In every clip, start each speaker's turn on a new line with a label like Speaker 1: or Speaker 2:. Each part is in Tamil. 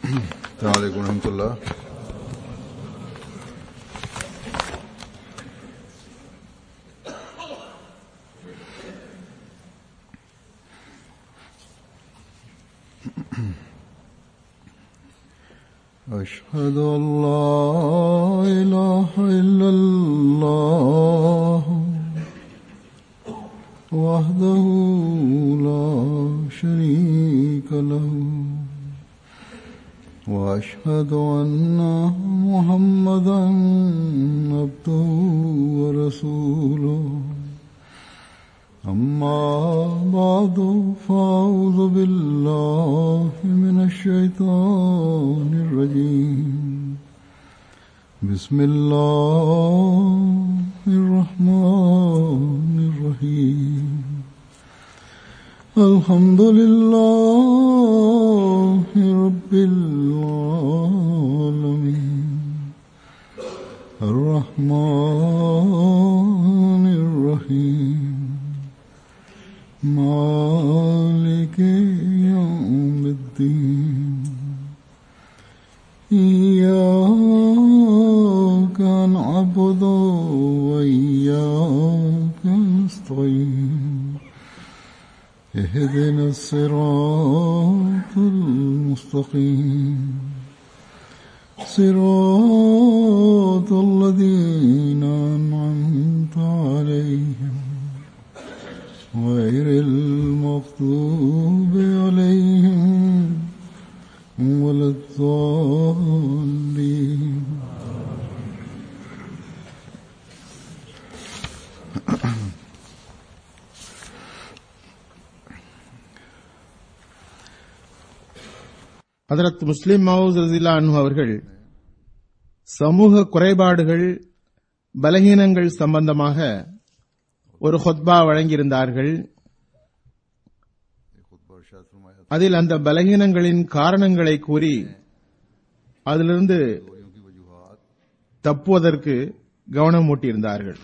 Speaker 1: السلام عليكم ورحمة الله أشهد أن لا إله إلا الله وحده لا شريك له وأشهد أن محمدا عبده ورسوله أما بعد فأعوذ بالله من الشيطان الرجيم بسم الله الرحمن الرحيم الحمد لله رب العالمين الرحمن الرحيم مالك يوم الدين إياك نعبد وإياك نستعين اهدنا الصراط المستقيم صراط الذين أنعمت عليهم غير المغضوب عليهم ولا الضالين
Speaker 2: ஹதரத் முஸ்லிம் மவுஸ் ரசிலா அன்ஹு அவர்கள் சமூக குறைபாடுகள் பலகீனங்கள் சம்பந்தமாக ஒரு ஹொத்பா வழங்கியிருந்தார்கள் அதில் அந்த பலகீனங்களின் காரணங்களை கூறி அதிலிருந்து தப்புவதற்கு கவனம் ஊட்டியிருந்தார்கள்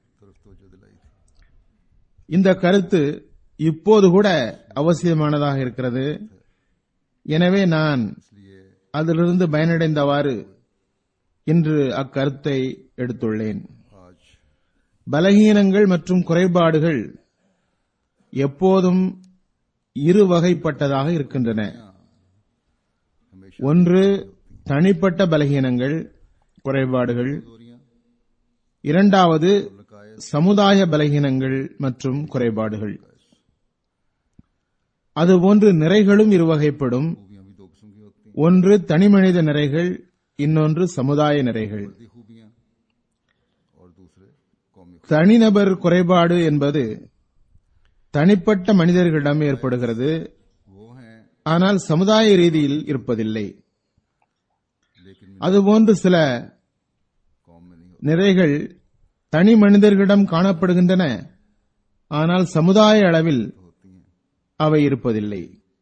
Speaker 2: இந்த கருத்து இப்போது கூட அவசியமானதாக இருக்கிறது எனவே நான் அதிலிருந்து பயனடைந்தவாறு இன்று அக்கருத்தை எடுத்துள்ளேன் பலகீனங்கள் மற்றும் குறைபாடுகள் எப்போதும் இரு வகைப்பட்டதாக இருக்கின்றன ஒன்று தனிப்பட்ட பலகீனங்கள் குறைபாடுகள் இரண்டாவது சமுதாய பலகீனங்கள் மற்றும் குறைபாடுகள் அதுபோன்று நிறைகளும் இருவகைப்படும் ஒன்று தனிமனித நிறைகள் இன்னொன்று சமுதாய நிறைகள் தனிநபர் குறைபாடு என்பது தனிப்பட்ட மனிதர்களிடம் ஏற்படுகிறது ஆனால் சமுதாய ரீதியில் இருப்பதில்லை அதுபோன்று சில நிறைகள் தனி மனிதர்களிடம் காணப்படுகின்றன ஆனால் சமுதாய அளவில் அவை இருப்பதில்லை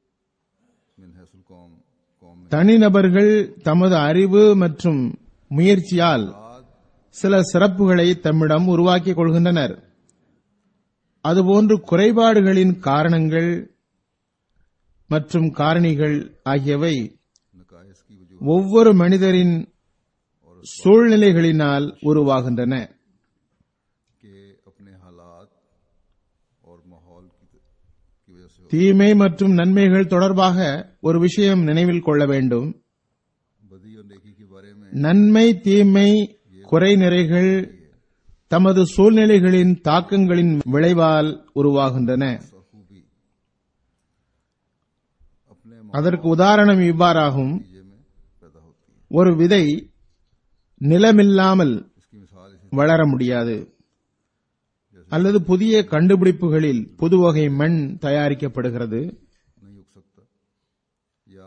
Speaker 2: தனிநபர்கள் தமது அறிவு மற்றும் முயற்சியால் சில சிறப்புகளை தம்மிடம் உருவாக்கிக் கொள்கின்றனர் அதுபோன்று குறைபாடுகளின் காரணங்கள் மற்றும் காரணிகள் ஆகியவை ஒவ்வொரு மனிதரின் சூழ்நிலைகளினால் உருவாகின்றன தீமை மற்றும் நன்மைகள் தொடர்பாக ஒரு விஷயம் நினைவில் கொள்ள வேண்டும் நன்மை தீமை குறை நிறைகள் தமது சூழ்நிலைகளின் தாக்கங்களின் விளைவால் உருவாகின்றன அதற்கு உதாரணம் இவ்வாறாகும் ஒரு விதை நிலமில்லாமல் வளர முடியாது அல்லது புதிய கண்டுபிடிப்புகளில் புது வகை மண் தயாரிக்கப்படுகிறது
Speaker 1: नहीं उग सकता या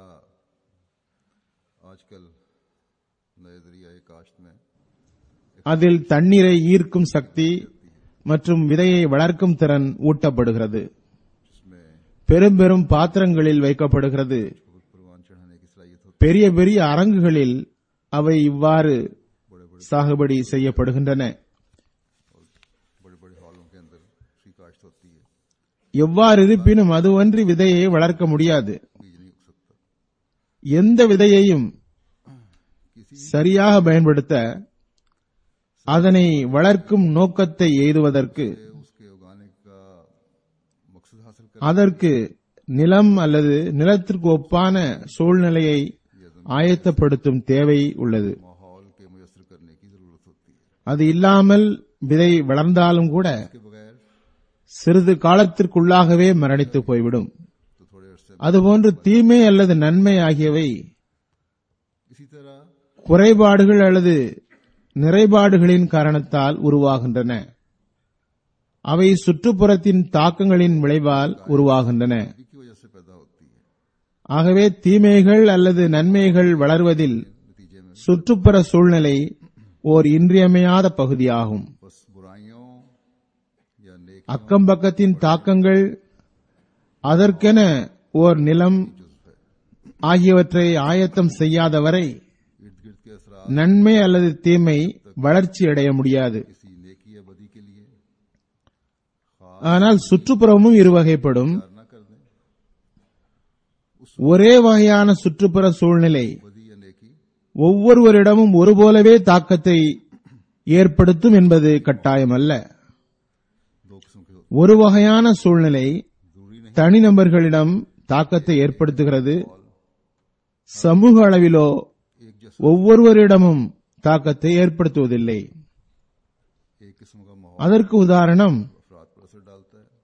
Speaker 1: आजकल नए जरिए काश्त में
Speaker 2: அதில் தண்ணீரை ஈர்க்கும் சக்தி மற்றும் விதையை வளர்க்கும் திறன் ஊட்டப்படுகிறது பெரும் பெரும் பாத்திரங்களில் வைக்கப்படுகிறது
Speaker 1: परवान चढ़ाने की सलाहियत होती
Speaker 2: பெரிய பெரிய அரங்குகளில் அவை இவ்வாறு சாகுபடி செய்யப்படுகின்றன
Speaker 1: बड़े बड़े हॉलों के अंदर उसकी काश्त होती है
Speaker 2: எவ்வாறு இருப்பினும் அதுவன்றி விதையை வளர்க்க முடியாது
Speaker 1: बीज नहीं उग सकता
Speaker 2: எந்த விதையையும்
Speaker 1: किसी
Speaker 2: சரியாக பயன்படுத்த அதனை வளர்க்கும் நோக்கத்தை எய்துவதற்கு
Speaker 1: से उसके उगाने का मकसद हासिल कर
Speaker 2: அதற்கு நிலம் அல்லது நிலத்திற்கு ஒப்பான சூழ்நிலையை ஆயத்தப்படுத்தும் தேவை உள்ளது
Speaker 1: माहौल के मुयसर करने की जरूरत होती है
Speaker 2: அது இல்லாமல் விதை வளர்ந்தாலும் கூட
Speaker 1: इसके बगैर
Speaker 2: சிறிது காலத்திற்குள்ளாகவே மரணித்து போய்விடும்
Speaker 1: तो थोड़े अरसे
Speaker 2: அதுபோன்று தீமை அல்லது நன்மை ஆகியவை
Speaker 1: इसी तरह
Speaker 2: குறைபாடுகள் அல்லது நிறைபாடுகளின் காரணத்தால் உருவாகின்றன அவை சுற்றுப்புறத்தின் தாக்கங்களின் விளைவால் உருவாகின்றன
Speaker 1: भी की वजह से पैदा होती है
Speaker 2: ஆகவே தீமைகள் அல்லது நன்மைகள் வளர்வதில்
Speaker 1: नतीजे में
Speaker 2: சுற்றுப்புற சூழ்நிலை ஓர் இன்றியமையாத பகுதியாகும்
Speaker 1: बस बुराइयों या नेक
Speaker 2: அக்கம்பக்கத்தின் தாக்கங்கள் அதற்கென ஓர் நிலம் ஆகியவற்றை ஆயத்தம் செய்யாத வரை
Speaker 1: इर्द गिर्द के असरा
Speaker 2: நன்மை அல்லது தீமை வளர்ச்சி அடைய முடியாது
Speaker 1: किसी नेकी या बदी के लिए
Speaker 2: ஆனால் சுற்றுப்புறமும் இருவகைப்படும்
Speaker 1: खार न कर दें
Speaker 2: ஒரே வகையான சுற்றுப்புற சூழ்நிலை
Speaker 1: बदी या नेकी
Speaker 2: ஒவ்வொருவரிடமும் ஒருபோலவே தாக்கத்தை ஏற்படுத்தும் என்பது கட்டாயமல்ல
Speaker 1: दो किस्म के होते
Speaker 2: ஒரு வகையான சூழ்நிலை
Speaker 1: हैं। जरूरी नहीं
Speaker 2: தனிநபர்களிடம் தாக்கத்தை ஏற்படுத்துகிறது சமூக அளவிலோ
Speaker 1: एक जैसा
Speaker 2: ஒவ்வொருவரிடமும் தாக்கத்தை ஏற்படுத்துவதில்லை
Speaker 1: एक किस्म का माहौल
Speaker 2: அதற்கு உதாரணம்
Speaker 1: अफराद पर असर डालता है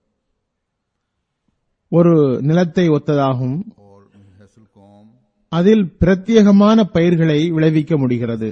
Speaker 2: ஒரு நிலத்தை ஒத்ததாகும்
Speaker 1: और हैसल कौम
Speaker 2: அதில் பிரத்யேகமான பயிர்களை விளைவிக்க முடிகிறது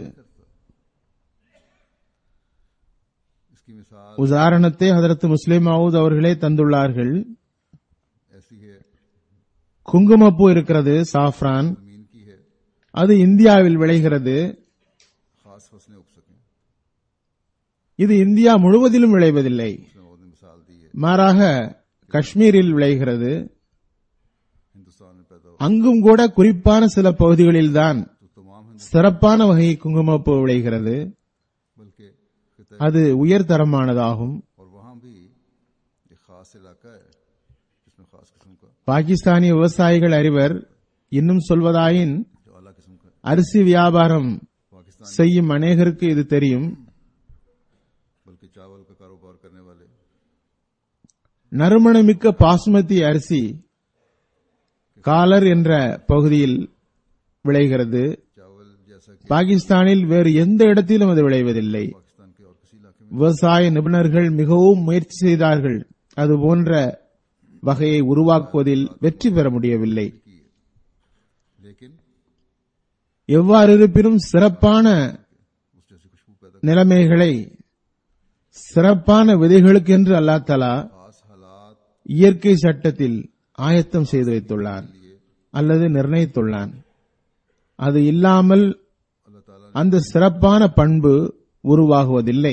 Speaker 1: इसकी मिसाल
Speaker 2: உதாரணத்தை ஹதரத் முஸ்லிம் மவுத் அவர்களே தந்துள்ளார்கள்
Speaker 1: ऐसी है
Speaker 2: குங்குமப்பூ இருக்கிறது சாஃப்ரான்
Speaker 1: जमीन की है
Speaker 2: அது இந்தியாவில் விளைகிறது
Speaker 1: खास फसलें उग सकें
Speaker 2: இது இந்தியா முழுவதிலும் விளைவதில்லை
Speaker 1: उसने बहुत मिसाल दी है
Speaker 2: மாறாக காஷ்மீரில் விளைகிறது
Speaker 1: हिंदुस्तान में पैदा हो
Speaker 2: அங்கும் கூட குறிப்பான சில பகுதிகளில்தான்
Speaker 1: तो तमाम हिंदू
Speaker 2: சிறப்பான वகை குங்குமப்பூ விளைகிறது
Speaker 1: बल्कि खिता
Speaker 2: அது உயர்தரமானதாகும்
Speaker 1: और वहां भी एक खास इलाका है जिसमें खास किस्म का
Speaker 2: பாகிஸ்தானிய விவசாயிகள் அறிவர் இன்னும் சொல்வதாயின்
Speaker 1: जो अला किस्म का है।
Speaker 2: அரிசி வியாபாரம்
Speaker 1: पाकिस्तान
Speaker 2: செய்யும் அநேகருக்கு இது தெரியும்
Speaker 1: बल्कि चावल का कारोबार करने वाले
Speaker 2: நறுமணமிக்க பாசுமதி அரிசி காலர் என்ற பகுதியில் விளைகிறது
Speaker 1: चावल जैसा कि
Speaker 2: பாகிஸ்தானில் வேறு எந்த இடத்திலும் அது விளைவதில்லை
Speaker 1: पाकिस्तान के और किसी इलाके में
Speaker 2: விவசாய நிபுணர்கள் மிகவும் முயற்சி செய்தார்கள் அது போன்ற வகையை உருவாக்குவதில் வெற்றி பெற முடியவில்லை
Speaker 1: की है लेकिन
Speaker 2: எவ்வாறு இருப்பினும் சிறப்பான
Speaker 1: उस जैसी खुशबू पैदा
Speaker 2: நிலைமைகளை சிறப்பான விதைகளுக்கென்று அல்லாஹ் தலா
Speaker 1: खास हालात
Speaker 2: இயற்கை சட்டத்தில் ஆயத்தம் செய்து வைத்துள்ளான்
Speaker 1: लिए
Speaker 2: அல்லது நிர்ணயித்துள்ளான் அது இல்லாமல்
Speaker 1: अल्लाह ताला
Speaker 2: அந்த சிறப்பான பண்பு உருவாகுவதில்லை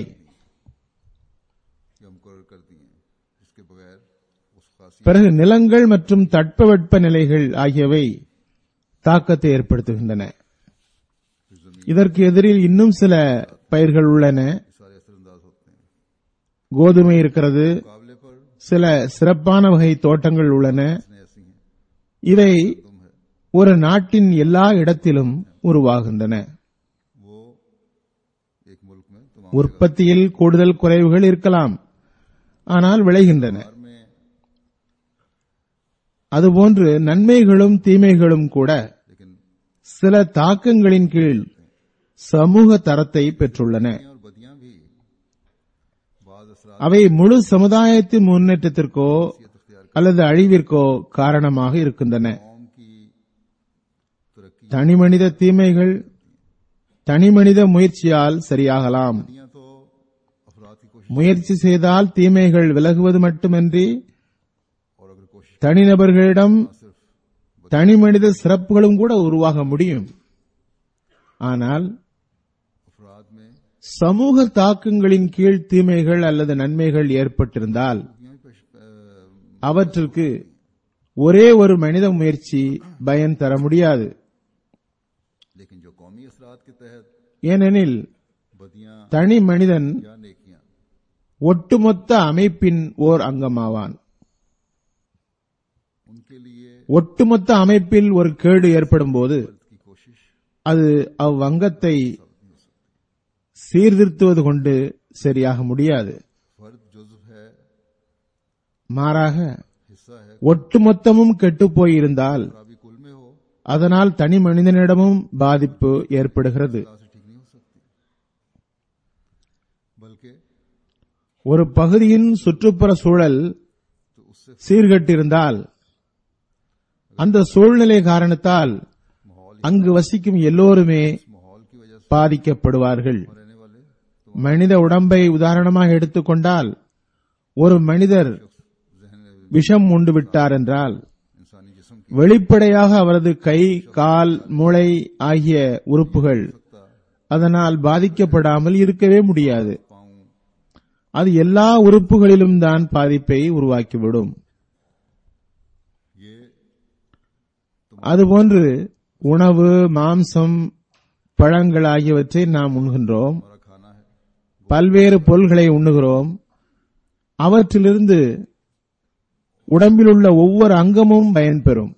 Speaker 1: ने हम मुकर कर दिए हैं जिसके बगैर उस खासी
Speaker 2: பிறகு நிலங்கள் மற்றும் தட்பவெட்ப நிலைகள் ஆகியவை தாக்கத்தை ஏற்படுத்துகின்றன இதற்கு எதிரில் இன்னும் சில பயிர்கள் உள்ளன
Speaker 1: सारे असरअंदाज होते हैं
Speaker 2: கோதுமை இருக்கிறது
Speaker 1: मुकाबले पर
Speaker 2: சில சிறப்பான வகை தோட்டங்கள் உள்ளன
Speaker 1: इसने ऐसी हैं
Speaker 2: இவை
Speaker 1: तुम है
Speaker 2: ஒரு நாட்டின் எல்லா இடத்திலும் உருவாகின்றன
Speaker 1: वो एक मुल्क में तमाम
Speaker 2: உற்பத்தியில் கூடுதல் குறைவுகள் இருக்கலாம் ஆனால் விளைகின்றன
Speaker 1: बार में
Speaker 2: அதுபோன்று நன்மைகளும் தீமைகளும் கூட
Speaker 1: लेकिन
Speaker 2: சில தாக்கங்களின் கீழ் சமூக தரத்தை பெற்றுள்ளன
Speaker 1: और बदियां भी बाद असरात
Speaker 2: அவை முழு சமுதாயத்தின் முன்னேற்றத்திற்கோ
Speaker 1: अख्तियार
Speaker 2: அல்லது அழிவிற்கோ காரணமாக இருக்கின்றன
Speaker 1: कौम की तरक्की
Speaker 2: தனிமனித தீமைகள் தனிமனித முயற்சியால் சரியாகலாம்
Speaker 1: बदियां तो अफराद की कोशिश
Speaker 2: முயற்சி செய்தால் தீமைகள் விலகுவது மட்டுமின்றி
Speaker 1: और अगर कोशिश
Speaker 2: தனிநபர்களிடம்
Speaker 1: सिर्फ
Speaker 2: தனிமனித சிறப்புகளும் கூட உருவாக முடியும் ஆனால்
Speaker 1: अफराद में
Speaker 2: சமூக தாக்கங்களின் கீழ் தீமைகள் அல்லது நன்மைகள் ஏற்பட்டிருந்தால்
Speaker 1: बदियां भी पेश अ,
Speaker 2: அவற்றிற்கு ஒரே ஒரு மனித முயற்சி பயன் தர முடியாது
Speaker 1: लेकिन जो कौमी असरात के तहत
Speaker 2: ஏனெனில்
Speaker 1: बदियां
Speaker 2: தனி மனிதன்
Speaker 1: या नेकियां
Speaker 2: ஒட்டுமொத்த அமைப்பின் ஓர் அங்கமாவான்
Speaker 1: उनके लिए
Speaker 2: ஒட்டுமொத்த அமைப்பில் ஒரு கேடு ஏற்படும் போது
Speaker 1: की कोशिश
Speaker 2: அது அவ்வங்கத்தை சீர்திருத்துவது கொண்டு சரியாக முடியாது
Speaker 1: फर्द जुज्व है
Speaker 2: மாறாக
Speaker 1: हिस्सा है
Speaker 2: ஒட்டுமொத்தமும் கெட்டுப் போயிருந்தால்
Speaker 1: खराबी कुल में हो
Speaker 2: அதனால் தனி மனிதனிடமும் பாதிப்பு ஏற்படுகிறது
Speaker 1: से ठीक नहीं हो सकती बल्कि
Speaker 2: ஒரு பகுதியின் சுற்றுப்புற சூழல்
Speaker 1: तो उससे
Speaker 2: சீர்கெட்டிருந்தால் அந்த சூழ்நிலை காரணத்தால்
Speaker 1: माहौल
Speaker 2: அங்கு வசிக்கும் எல்லோருமே
Speaker 1: इस माहौल की वजह से
Speaker 2: பாதிக்கப்படுவார்கள்
Speaker 1: रहने वाले तो
Speaker 2: மனித உடம்பை உதாரணமாக எடுத்துக்கொண்டால் ஒரு மனிதர்
Speaker 1: जहन में
Speaker 2: விஷம் உண்டு விட்டார் என்றால்
Speaker 1: इंसानी जिस्म की
Speaker 2: வெளிப்படையாக அவரது கை கால் மூளை ஆகிய உறுப்புகள்
Speaker 1: सकता
Speaker 2: அதனால் பாதிக்கப்படாமல் இருக்கவே முடியாது
Speaker 1: पाऊं
Speaker 2: அது எல்லா உறுப்புகளிலும் தான் பாதிப்பை உருவாக்கிவிடும்
Speaker 1: ये
Speaker 2: அதுபோன்று உணவு மாம்சம் பழங்கள் ஆகியவற்றை நாம் உண்கின்றோம்
Speaker 1: हमारा खाना है
Speaker 2: பல்வேறு பொருள்களை உண்ணுகிறோம் அவற்றிலிருந்து உடம்பில் உள்ள ஒவ்வொரு அங்கமும் பயன்பெறும்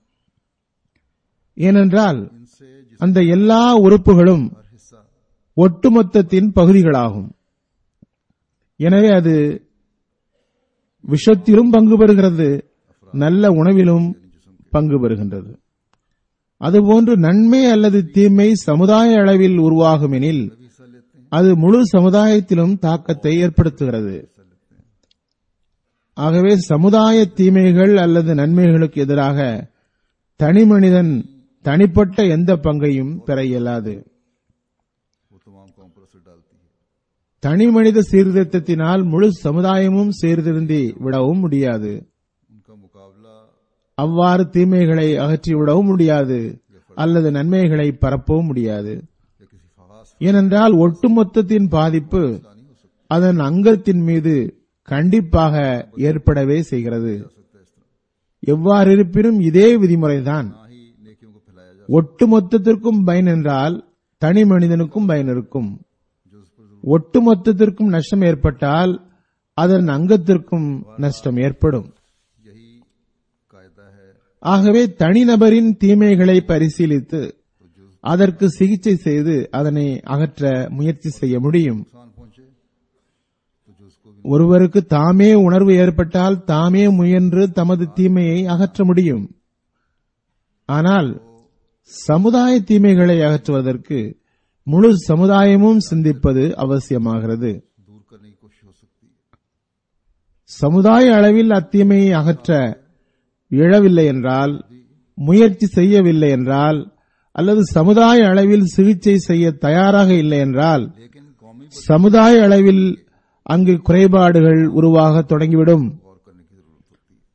Speaker 2: ஏனென்றால்
Speaker 1: इनसे जिस
Speaker 2: அந்த எல்லா உறுப்புகளும்
Speaker 1: हर हिस्सा
Speaker 2: ஒட்டுமொத்தத்தின் பகுதிகளாகும் எனவே அது விஷத்திலும் பங்கு பெறுகிறது நல்ல உணவிலும் பங்கு பெறுகின்றது அதுபோன்று நன்மை அல்லது தீமை சமுதாய அளவில் உருவாகும் எனில்
Speaker 1: भी हिस्सा लेते हैं
Speaker 2: அது முழு சமுதாயத்திலும் தாக்கத்தை ஏற்படுத்துகிறது
Speaker 1: हिस्सा लेते हैं
Speaker 2: ஆகவே சமுதாய தீமைகள் அல்லது நன்மைகளுக்கு எதிராக தனி மனிதன் தனிப்பட்ட எந்த பங்கையும் பெற இயலாது
Speaker 1: वो तमाम कौम पर असर डालती है
Speaker 2: தனி மனித சீர்திருத்தத்தினால் முழு சமுதாயமும் சீர்திருந்தி விடவும் முடியாது
Speaker 1: उनका मुकाबला
Speaker 2: அவ்வாறு தீமைகளை அகற்றி விடவும் முடியாது அல்லது நன்மைகளை பரப்பவும் முடியாது
Speaker 1: या किसी खास
Speaker 2: ஏனென்றால் ஒட்டுமொத்தத்தின் பாதிப்பு
Speaker 1: फैसला नहीं हो सकता
Speaker 2: அதன் அங்கத்தின் மீது கண்டிப்பாக ஏற்படவே செய்கிறது
Speaker 1: सकता इस तरह
Speaker 2: எவ்வாறு இருப்பினும் இதே விதிமுறைதான்
Speaker 1: ना ही नेकियों को फैलाया जा
Speaker 2: ஒட்டுமொத்தத்திற்கும் பயன் என்றால் தனி மனிதனுக்கும் பயன் இருக்கும்
Speaker 1: जो उस पर
Speaker 2: ஒட்டுமொத்தத்திற்கும் நஷ்டம் ஏற்பட்டால் அதன் அங்கத்திற்கும் நஷ்டம் ஏற்படும்
Speaker 1: यही कायदा है
Speaker 2: ஆகவே தனிநபரின் தீமைகளை பரிசீலித்து
Speaker 1: तो जो
Speaker 2: அதற்கு சிகிச்சை செய்து அதனை அகற்ற முயற்சி செய்ய முடியும்
Speaker 1: नुकसान पहुंचे तो जो उसको भी
Speaker 2: ஒருவருக்கு தாமே உணர்வு ஏற்பட்டால் தாமே முயன்று தமது தீமையை அகற்ற முடியும் ஆனால் சமுதாய தீமைகளை அகற்றுவதற்கு முழு சமுதாயமும் சிந்திப்பது அவசியமாகிறது
Speaker 1: दूर करने की कोशिश हो सकती है
Speaker 2: சமுதாய அளவில் அத்தீமையை அகற்ற இழவில்லை என்றால் முயற்சி செய்யவில்லை என்றால் அல்லது சமுதாய அளவில் சிகிச்சை செய்ய தயாராக இல்லை என்றால்
Speaker 1: लेकिन कौमी
Speaker 2: சமுதாய அளவில் அங்கு குறைபாடுகள் உருவாக தொடங்கிவிடும்
Speaker 1: गौर करने की जरूरत होती है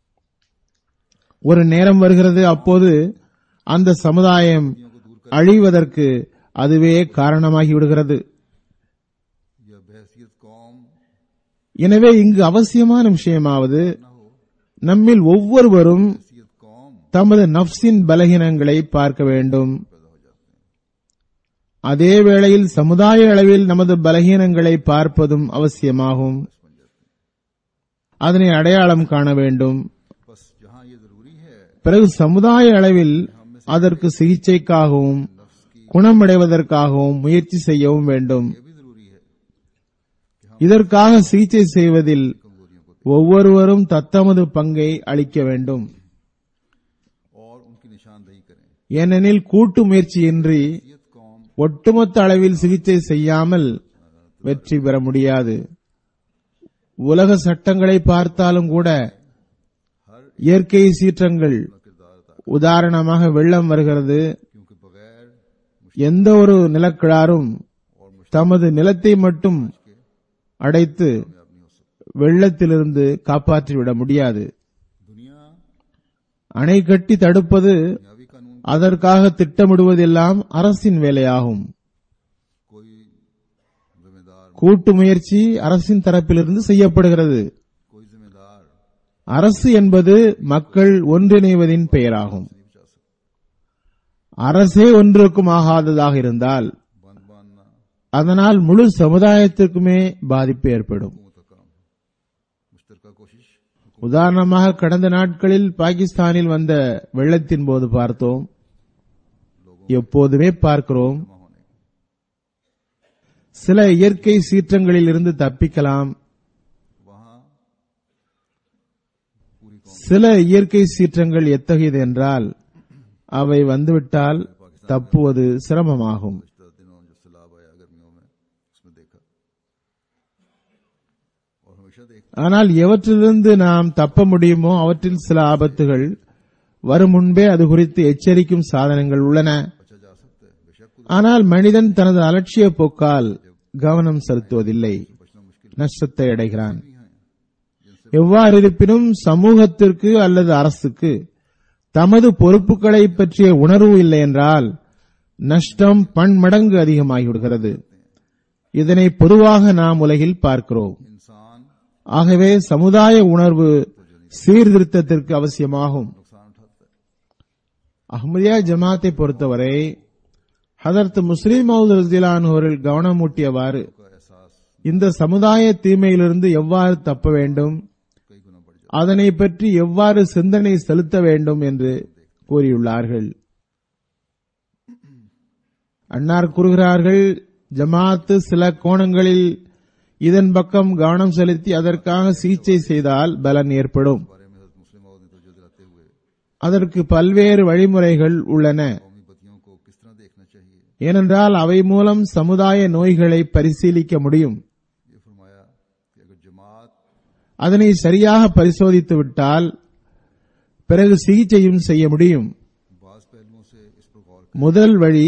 Speaker 2: ஒரு நேரம் வருகிறது அப்போது அந்த சமுதாயம் அழிவதற்கு அதுவே காரணமாகி விடுகிறது
Speaker 1: यह बहसीत कौम
Speaker 2: எனவே இங்கு அவசியமான விஷயமாவது
Speaker 1: न हो
Speaker 2: நம்மில் ஒவ்வொருவரும்
Speaker 1: बहसीत कौम
Speaker 2: தமது நப்சின் பலகீனங்களை பார்க்க வேண்டும்
Speaker 1: पैदा हो जाते हैं
Speaker 2: அதே வேளையில் சமுதாய அளவில் நமது பலகீனங்களை பார்ப்பதும் அவசியமாகும்
Speaker 1: बन जाते हैं
Speaker 2: அதனை அடையாளம் காண வேண்டும்
Speaker 1: बस जहां ये जरूरी है
Speaker 2: பிறகு சமுதாய அளவில் அதற்கு சிகிச்சைக்காகவும்
Speaker 1: नफ्स की
Speaker 2: குணமடைவதற்காகவும் முயற்சி செய்யவும் வேண்டும்
Speaker 1: ये भी जरूरी है
Speaker 2: இதற்காக சிகிச்சை செய்வதில்
Speaker 1: कमजोरियों को
Speaker 2: ஒவ்வொருவரும் தத்தமது பங்கை அளிக்க வேண்டும்
Speaker 1: और उनकी निशानदेही करें
Speaker 2: ஏனெனில் கூட்டு முயற்சியின்றி
Speaker 1: बहसीत कौम
Speaker 2: ஒட்டுமொத்த அளவில் சிகிச்சை செய்யாமல் வெற்றி பெற முடியாது உலக சட்டங்களை பார்த்தாலும் கூட
Speaker 1: हर
Speaker 2: இயற்கை சீற்றங்கள்
Speaker 1: अपना किरदार अदा
Speaker 2: உதாரணமாக வெள்ளம் வருகிறது
Speaker 1: क्योंकि बगैर
Speaker 2: எந்த ஒரு நிலக்கிழாரும் தமது நிலத்தை மட்டும் அடைத்து
Speaker 1: कामयाब नहीं हो सकता
Speaker 2: வெள்ளத்திலிருந்து காப்பாற்றிவிட முடியாது
Speaker 1: दुनिया
Speaker 2: அணை கட்டி தடுப்பது
Speaker 1: दुनियावी कानून
Speaker 2: அதற்காக திட்டமிடுவதெல்லாம் அரசின் வேலையாகும்
Speaker 1: कोई जिम्मेदार
Speaker 2: கூட்டு முயற்சி அரசின் தரப்பிலிருந்து செய்யப்படுகிறது
Speaker 1: कोई जिम्मेदार
Speaker 2: அரசு என்பது மக்கள் ஒன்றிணைவதின் பெயராகும்
Speaker 1: नहीं बचा सकता
Speaker 2: அரசே ஒன்றுக்கும் ஆகாததாக இருந்தால்
Speaker 1: बंद बांधना
Speaker 2: அதனால் முழு சமுதாயத்திற்குமே பாதிப்பு ஏற்படும்
Speaker 1: हुकूमत का काम है मुश्तरका कोशिश
Speaker 2: உதாரணமாக கடந்த நாட்களில் பாகிஸ்தானில் வந்த வெள்ளத்தின் போது பார்த்தோம் எப்போதுமே பார்க்கிறோம்
Speaker 1: जमा होने
Speaker 2: சில இயற்கை சீற்றங்களில் இருந்து தப்பிக்கலாம்
Speaker 1: वहां पूरी कौम
Speaker 2: சில இயற்கை சீற்றங்கள் எத்தகையது என்றால் அவை வந்துவிட்டால் தப்புவது சிரமமாகும்
Speaker 1: पिछले दिनों जो सैलाब आया गर्मियों में उसमें देखा और हमेशा देख
Speaker 2: ஆனால் எவற்றிலிருந்து நாம் தப்ப முடியுமோ அவற்றில் சில ஆபத்துகள் வரும் முன்பே அது குறித்து எச்சரிக்கும் சாதனங்கள் உள்ளன
Speaker 1: बचा जा सकता है बेशक कुछ
Speaker 2: ஆனால் மனிதன் தனது அலட்சிய போக்கால் கவனம் செலுத்துவதில்லை
Speaker 1: बचना मुश्किल
Speaker 2: நஷ்டத்தை அடைகிறான்
Speaker 1: नहीं है
Speaker 2: எவ்வாறு இருப்பினும் சமூகத்திற்கு அல்லது அரசுக்கு தமது பொறுப்புகளை பற்றிய உணர்வு இல்லை என்றால் நஷ்டம் பன்மடங்கு அதிகமாகிவிடுகிறது இதனை பொதுவாக நாம் உலகில் பார்க்கிறோம்
Speaker 1: इंसान
Speaker 2: ஆகவே சமுதாய உணர்வு சீர்திருத்தத்திற்கு அவசியமாகும்
Speaker 1: नुकसान उठाता है
Speaker 2: அஹ்மதியா ஜமாத்தை பொறுத்தவரை ஹதரத் முஸ்லிம் மவுத் ரசிலான் அவர்கள் கவனமூட்டியவாறு
Speaker 1: का एहसास
Speaker 2: இந்த சமுதாய தீமையிலிருந்து எவ்வாறு தப்ப வேண்டும்
Speaker 1: कई गुना बढ़ जाता
Speaker 2: அதனை பற்றி எவ்வாறு சிந்தனை செலுத்த வேண்டும் என்று கூறியுள்ளார்கள் அன்னார் கூறுகிறார்கள் ஜமாத்து சில கோணங்களில் இதன் பக்கம் கவனம் செலுத்தி அதற்காக சிகிச்சை செய்தால் பலன் ஏற்படும்
Speaker 1: है बारे में हजरत मुस्लिम मौद ने तवज्जो दिलाते हुए
Speaker 2: அதற்கு பல்வேறு வழிமுறைகள் உள்ளன
Speaker 1: कौमी बत्तियों को किस तरह देखना चाहिए
Speaker 2: ஏனென்றால் அவை மூலம் சமுதாய நோய்களை பரிசீலிக்க முடியும்
Speaker 1: ये फरमाया कि अगर जमात
Speaker 2: அதனை சரியாக பரிசோதித்து விட்டால் பிறகு சிகிச்சையும் செய்ய முடியும்
Speaker 1: बाज पहलुओं से इस पर गौर
Speaker 2: முதல் वழி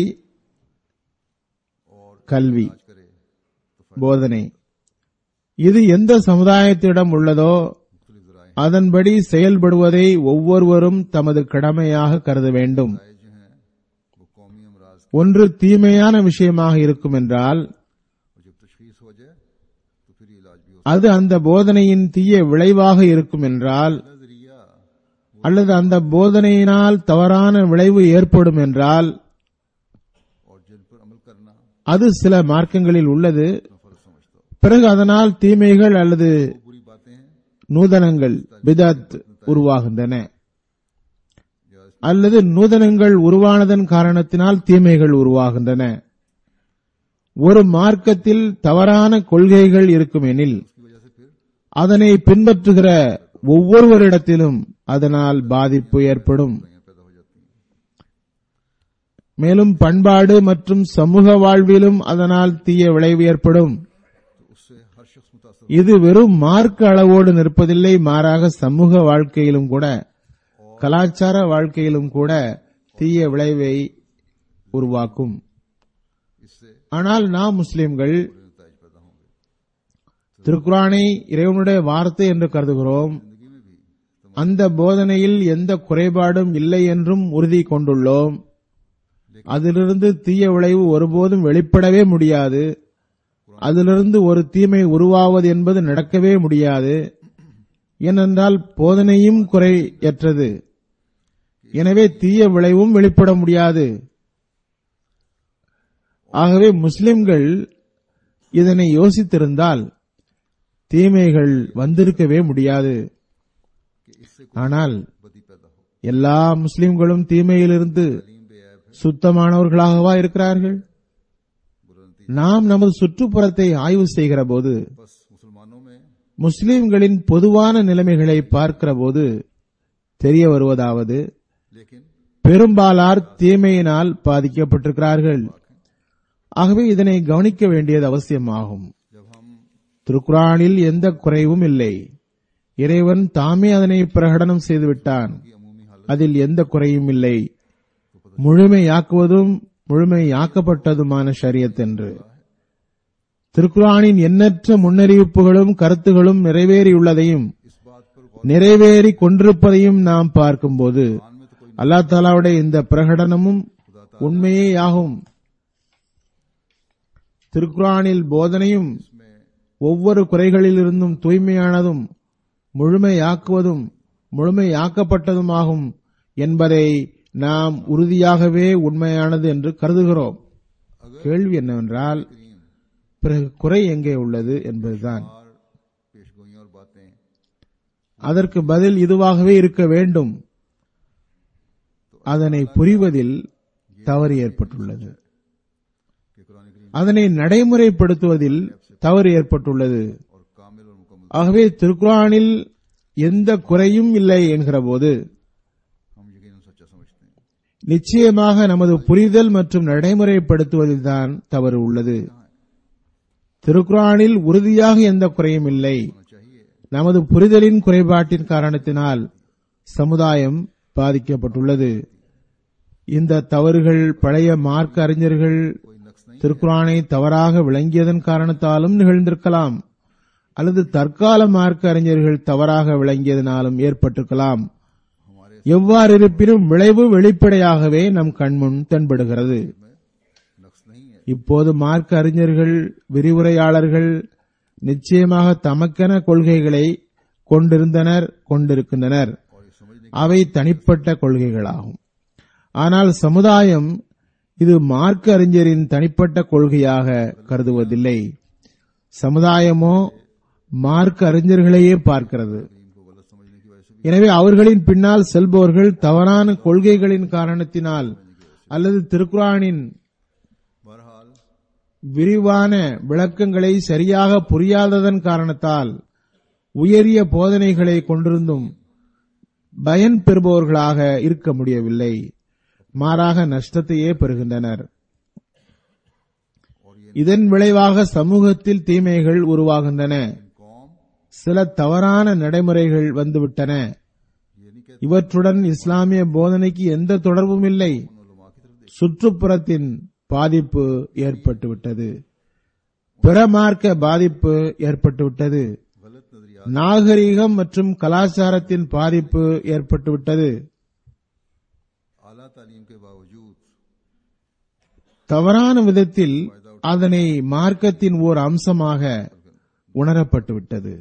Speaker 1: और
Speaker 2: கல்வி
Speaker 1: इलाज करे तो
Speaker 2: போதனை இது எந்த சமுதாயத்திடம் உள்ளதோ
Speaker 1: मुख्तलिफ जराए
Speaker 2: அதன்படி செயல்படுவதை ஒவ்வொருவரும் தமது கடமையாக கருத வேண்டும்
Speaker 1: जो हैं वो कौमी अमराज
Speaker 2: ஒன்று தீமையான விஷயமாக இருக்கும் என்றால்
Speaker 1: और जब तशखीस हो जाए तो फिर ये इलाज भी हो
Speaker 2: அது அந்த போதனையின் தீய விளைவாக இருக்கும் என்றால்
Speaker 1: सकता है जरिया
Speaker 2: அல்லது அந்த போதனையினால் தவறான விளைவு ஏற்படும் என்றால்
Speaker 1: और जिन पर अमल करना
Speaker 2: அது சில மார்க்கங்களில் உள்ளது
Speaker 1: अपना फर्ज समझता हो
Speaker 2: பிறகு அதனால் தீமைகள் அல்லது
Speaker 1: वो बुरी बातें हैं
Speaker 2: நூதனங்கள் பிதத் உருவாகின்றன
Speaker 1: या इस
Speaker 2: அல்லது நூதனங்கள் உருவானதன் காரணத்தினால் தீமைகள் உருவாகின்றன ஒரு மார்க்கத்தில் தவறான கொள்கைகள் இருக்குமெனில்
Speaker 1: की वजह से फिर
Speaker 2: அதனை பின்பற்றுகிற ஒவ்வொருவரிடத்திலும் அதனால் பாதிப்பு ஏற்படும்
Speaker 1: बुराइयां पैदा हो जाती हैं
Speaker 2: மேலும் பண்பாடு மற்றும் சமூக வாழ்விலும் அதனால் தீய விளைவு ஏற்படும்
Speaker 1: तो उससे हर शख्स मुतासर
Speaker 2: இது வெறும் மார்க்க அளவோடு நிற்பதில்லை மாறாக சமூக வாழ்க்கையிலும் கூட கலாச்சார வாழ்க்கையிலும் கூட தீய விளைவை உருவாக்கும்
Speaker 1: इससे
Speaker 2: ஆனால் நாம் முஸ்லிம்கள்
Speaker 1: बुरे नतज पैदा होंगे
Speaker 2: திருக்குரானை இறைவனுடைய வார்த்தை என்று கருதுகிறோம்
Speaker 1: जिंदगी में भी
Speaker 2: அந்த போதனையில் எந்த குறைபாடும் இல்லை என்றும் உறுதி கொண்டுள்ளோம் அதிலிருந்து தீய விளைவு ஒருபோதும் வெளிப்படவே முடியாது அதிலிருந்து ஒரு தீமை உருவாவது என்பது நடக்கவே முடியாது ஏனென்றால் போதனையும் குறையற்றது எனவே தீய விளைவும் வெளிப்பட முடியாது ஆகவே முஸ்லிம்கள் இதனை யோசித்திருந்தால் தீமைகள் வந்திருக்கவே முடியாது
Speaker 1: कि इससे
Speaker 2: ஆனால்
Speaker 1: बदी पैदा हो
Speaker 2: எல்லா முஸ்லிம்களும் தீமையிலிருந்து
Speaker 1: तालीम बेऐब है
Speaker 2: சுத்தமானவர்களாகவா இருக்கிறார்கள்
Speaker 1: बुरा नतीजा
Speaker 2: நாம் நமது சுற்றுப்புறத்தை ஆய்வு செய்கிற போது
Speaker 1: बस मुसलमानों में
Speaker 2: முஸ்லிம்களின் பொதுவான நிலைமைகளை பார்க்கிற போது தெரிய வருவதாவது
Speaker 1: लेकिन
Speaker 2: பெரும்பாலார் தீமையினால் பாதிக்கப்பட்டிருக்கிறார்கள் ஆகவே இதனை கவனிக்க வேண்டியது அவசியமாகும்
Speaker 1: जब हम
Speaker 2: திருக்குரானில் எந்த குறைவும் இல்லை இறைவன் தாமே அதனை பிரகடனம் செய்துவிட்டான்
Speaker 1: की अमूमी हालत
Speaker 2: அதில் எந்த குறையும் இல்லை முழுமையாக்குவதும் முழுமையாக்கப்பட்டதுமான ஷரியத் என்று திருக்குரானின் எண்ணற்ற முன்னறிவிப்புகளும் கருத்துகளும் நிறைவேறியுள்ளதையும்
Speaker 1: इस बात पर गौर
Speaker 2: நிறைவேறி கொண்டிருப்பதையும் நாம் பார்க்கும்போது
Speaker 1: मान में तो कोई
Speaker 2: அல்லாஹ் தாலாவுடைய இந்த பிரகடனமும் உண்மையே ஆகும் திருக்குரானில் போதனையும்
Speaker 1: इसमें
Speaker 2: ஒவ்வொரு குறைகளிலிருந்தும் தூய்மையானதும் முழுமையாக்குவதும் முழுமையாக்கப்பட்டதுமாகும் என்பதை நாம் உறுதியாகவே உண்மையானது என்று கருதுகிறோம் கேள்வி என்னவென்றால்
Speaker 1: करीम
Speaker 2: பிறகு குறை எங்கே உள்ளது என்பதுதான்
Speaker 1: और पेशगोइयां और बातें
Speaker 2: அதற்கு பதில் இதுவாகவே இருக்க வேண்டும் அதனை புரிவதில் தவறு ஏற்பட்டுள்ளது
Speaker 1: कि कुरान करीम
Speaker 2: அதனை நடைமுறைப்படுத்துவதில் தவறு ஏற்பட்டுள்ளது
Speaker 1: और कामिल और मुकम्मल
Speaker 2: ஆகவே திருக்குரானில் எந்த குறையும் இல்லை என்கிற போது
Speaker 1: हम यकीन सच्चा समझते हैं
Speaker 2: நிச்சயமாக நமது புரிதல் மற்றும் நடைமுறைப்படுத்துவதில்தான் தவறு உள்ளது திருக்குரானில் உறுதியாக எந்த குறையும் இல்லை
Speaker 1: होना चाहिए
Speaker 2: நமது புரிதலின் குறைபாட்டின் காரணத்தினால் சமுதாயம் பாதிக்கப்பட்டுள்ளது இந்த தவறுகள் பழைய மார்க்க அறிஞர்கள்
Speaker 1: कोई नक्स नहीं
Speaker 2: திருக்குரானை தவறாக விளங்கியதன் காரணத்தாலும் நிகழ்ந்திருக்கலாம் அல்லது தற்கால மார்க்க அறிஞர்கள் தவறாக விளங்கியதனாலும் ஏற்பட்டிருக்கலாம்
Speaker 1: हमारे
Speaker 2: எவ்வாறு இருப்பினும் விளைவு வெளிப்படையாகவே நம் கண்முன் தென்படுகிறது
Speaker 1: में नक्स नहीं है
Speaker 2: இப்போது மார்க்க அறிஞர்கள் விரிவுரையாளர்கள் நிச்சயமாக தமக்கென கொள்கைகளை கொண்டிருந்தனர் கொண்டிருக்கின்றனர்
Speaker 1: और ये समझने
Speaker 2: அவை தனிப்பட்ட கொள்கைகளாகும் ஆனால் சமுதாயம் இது மார்க்க அறிஞரின் தனிப்பட்ட கொள்கையாக கருதுவதில்லை சமுதாயமோ மார்க்க அறிஞர்களையே பார்க்கிறது
Speaker 1: करीम को गलत समझने की वजह से भी
Speaker 2: எனவே அவர்களின் பின்னால் செல்பவர்கள் தவறான கொள்கைகளின் காரணத்தினால் அல்லது திருக்குரானின்
Speaker 1: बहरहाल
Speaker 2: விரிவான விளக்கங்களை சரியாக புரியாததன் காரணத்தால் உயரிய போதனைகளை கொண்டிருந்தும் பயன் பெறுபவர்களாக இருக்க முடியவில்லை மாறாக நஷ்டத்தையே பெறுகின்றனர்
Speaker 1: और ये
Speaker 2: இதன் விளைவாக சமூகத்தில் தீமைகள் உருவாகின்றன
Speaker 1: कौम
Speaker 2: சில தவறான நடைமுறைகள் வந்துவிட்டன
Speaker 1: ये नहीं कहते
Speaker 2: இவற்றுடன் இஸ்லாமிய போதனைக்கு எந்த தொடர்பும் இல்லை
Speaker 1: उलमा की तरफ देख
Speaker 2: சுற்றுப்புறத்தின் பாதிப்பு ஏற்பட்டுவிட்டது பிறமார்க்க பாதிப்பு ஏற்பட்டுவிட்டது
Speaker 1: गलत नजरिया
Speaker 2: நாகரிகம் மற்றும் கலாச்சாரத்தின் பாதிப்பு ஏற்பட்டுவிட்டது
Speaker 1: आला तालीम के बावजूद
Speaker 2: தவறான விதத்தில் அதனை மார்க்கத்தின் ஓர் அம்சமாக உணரப்பட்டுவிட்டது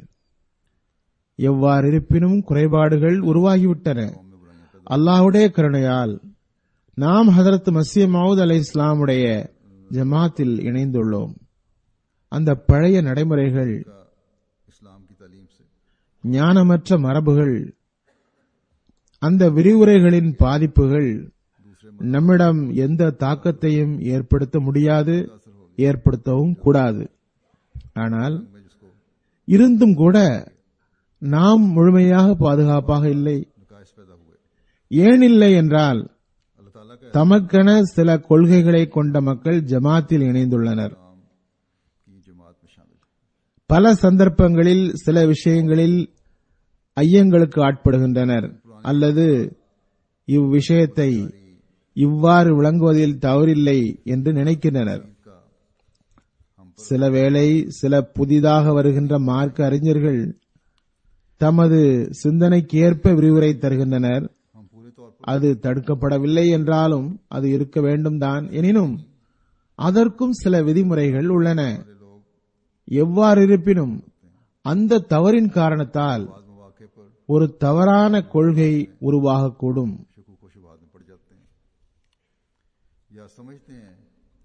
Speaker 2: எவ்வாறு இருப்பினும் குறைபாடுகள் உருவாகிவிட்டன
Speaker 1: कौम में बुराइयां पैदा
Speaker 2: அல்லாஹ்வுடைய கருணையால் நாம் ஹதரத் மசீ மவுத் அலை இஸ்லாமுடைய ஜமாத்தில் இணைந்துள்ளோம் அந்த பழைய நடைமுறைகள்
Speaker 1: का इस्लाम की तालीम से
Speaker 2: ஞானமற்ற மரபுகள் அந்த விரிவுரைகளின் பாதிப்புகள்
Speaker 1: दूसरे
Speaker 2: நம்மிடம் எந்த தாக்கத்தையும் ஏற்படுத்த முடியாது ஏற்படுத்தவும் கூடாது ஆனால்
Speaker 1: में जिसको
Speaker 2: இருந்தும் கூட நாம் முழுமையாக பாதுகாப்பாக இல்லை
Speaker 1: नकाश पैदा हुए
Speaker 2: ஏன் இல்லை என்றால்
Speaker 1: अल्लाह ताला का
Speaker 2: தமக்கென சில கொள்கைகளை கொண்ட மக்கள் ஜமாத்தில் இணைந்துள்ளனர்
Speaker 1: इस्लाम की जमात में शामिल है
Speaker 2: பல சந்தர்ப்பங்களில் சில விஷயங்களில் ஐயங்களுக்கு ஆட்படுகின்றனர் அல்லது இவ்விஷயத்தை இவ்வாறு விளங்குவதில் தவறில்லை என்று நினைக்கின்றனர்
Speaker 1: का हम
Speaker 2: சில வேளை சில புதிதாக வருகின்ற மார்க்க அறிஞர்கள் தமது சிந்தனைக்கு ஏற்ப விரிவுரை தருகின்றனர்
Speaker 1: हम पूरे तौर पर
Speaker 2: அது தடுக்கப்படவில்லை என்றாலும் அது இருக்க வேண்டும் தான் எனினும் அதற்கும் சில விதிமுறைகள் உள்ளன
Speaker 1: लोग
Speaker 2: எவ்வாறு இருப்பினும் அந்த தவறின் காரணத்தால்
Speaker 1: बाद मौके पर
Speaker 2: ஒரு தவறான கொள்கை உருவாகக்கூடும்
Speaker 1: शकूक व शुबात में पड़ जाते हैं या समझते हैं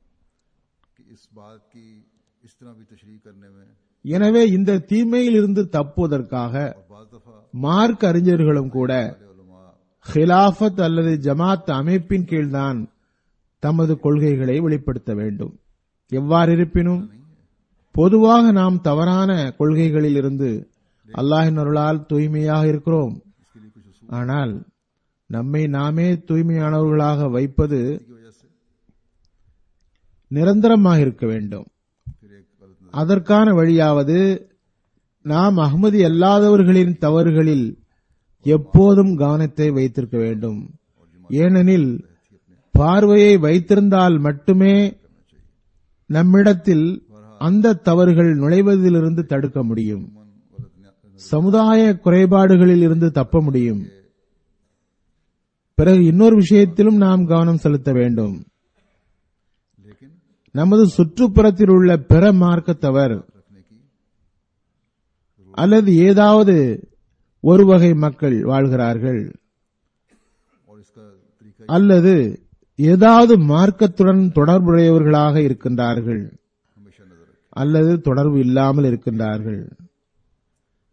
Speaker 1: कि इस बात की इस तरह भी तशरी करने में और
Speaker 2: எனவே இந்த தீமையிலிருந்து தப்புவதற்காக
Speaker 1: बाज दफा
Speaker 2: மார்க் அறிஞர்களும் கூட
Speaker 1: उलमा
Speaker 2: ஹிலாஃபத் அல்லது ஜமாத் அமைப்பின் கீழ்தான் தமது கொள்கைகளை வெளிப்படுத்த வேண்டும் எவ்வாறு இருப்பினும் பொதுவாக நாம் தவறான கொள்கைகளில் இருந்து அல்லாஹின் அருளால் தூய்மையாக இருக்கிறோம்
Speaker 1: इसके लिए कुछ उसूल
Speaker 2: ஆனால் நம்மை நாமே தூய்மையானவர்களாக வைப்பது
Speaker 1: की वजह से
Speaker 2: நிரந்தரமாக இருக்க வேண்டும்
Speaker 1: फिर एक गलत नजर
Speaker 2: அதற்கான வழியாவது நாம் அகமதி அல்லாதவர்களின் தவறுகளில் எப்போதும் கவனத்தை வைத்திருக்க வேண்டும் ஏனெனில் பார்வையை வைத்திருந்தால் மட்டுமே நம்மிடத்தில் அந்த தவறுகள் நுழைவதிலிருந்து தடுக்க முடியும்
Speaker 1: मन गलत न्या-
Speaker 2: சமுதாய குறைபாடுகளில் இருந்து தப்ப முடியும் பிறகு இன்னொரு விஷயத்திலும் நாம் கவனம் செலுத்த வேண்டும்
Speaker 1: लेकिन
Speaker 2: நமது சுற்றுப்புறத்தில் உள்ள பிற மார்க்கத்தவர்
Speaker 1: रखने की
Speaker 2: அல்லது ஏதாவது ஒரு வகை மக்கள் வாழ்கிறார்கள்
Speaker 1: और इसका तरीका
Speaker 2: அல்லது ஏதாவது மார்க்கத்துடன் தொடர்புடையவர்களாக இருக்கின்றார்கள்
Speaker 1: हमेशा नजर रखें
Speaker 2: அல்லது தொடர்பு இல்லாமல் இருக்கின்றார்கள்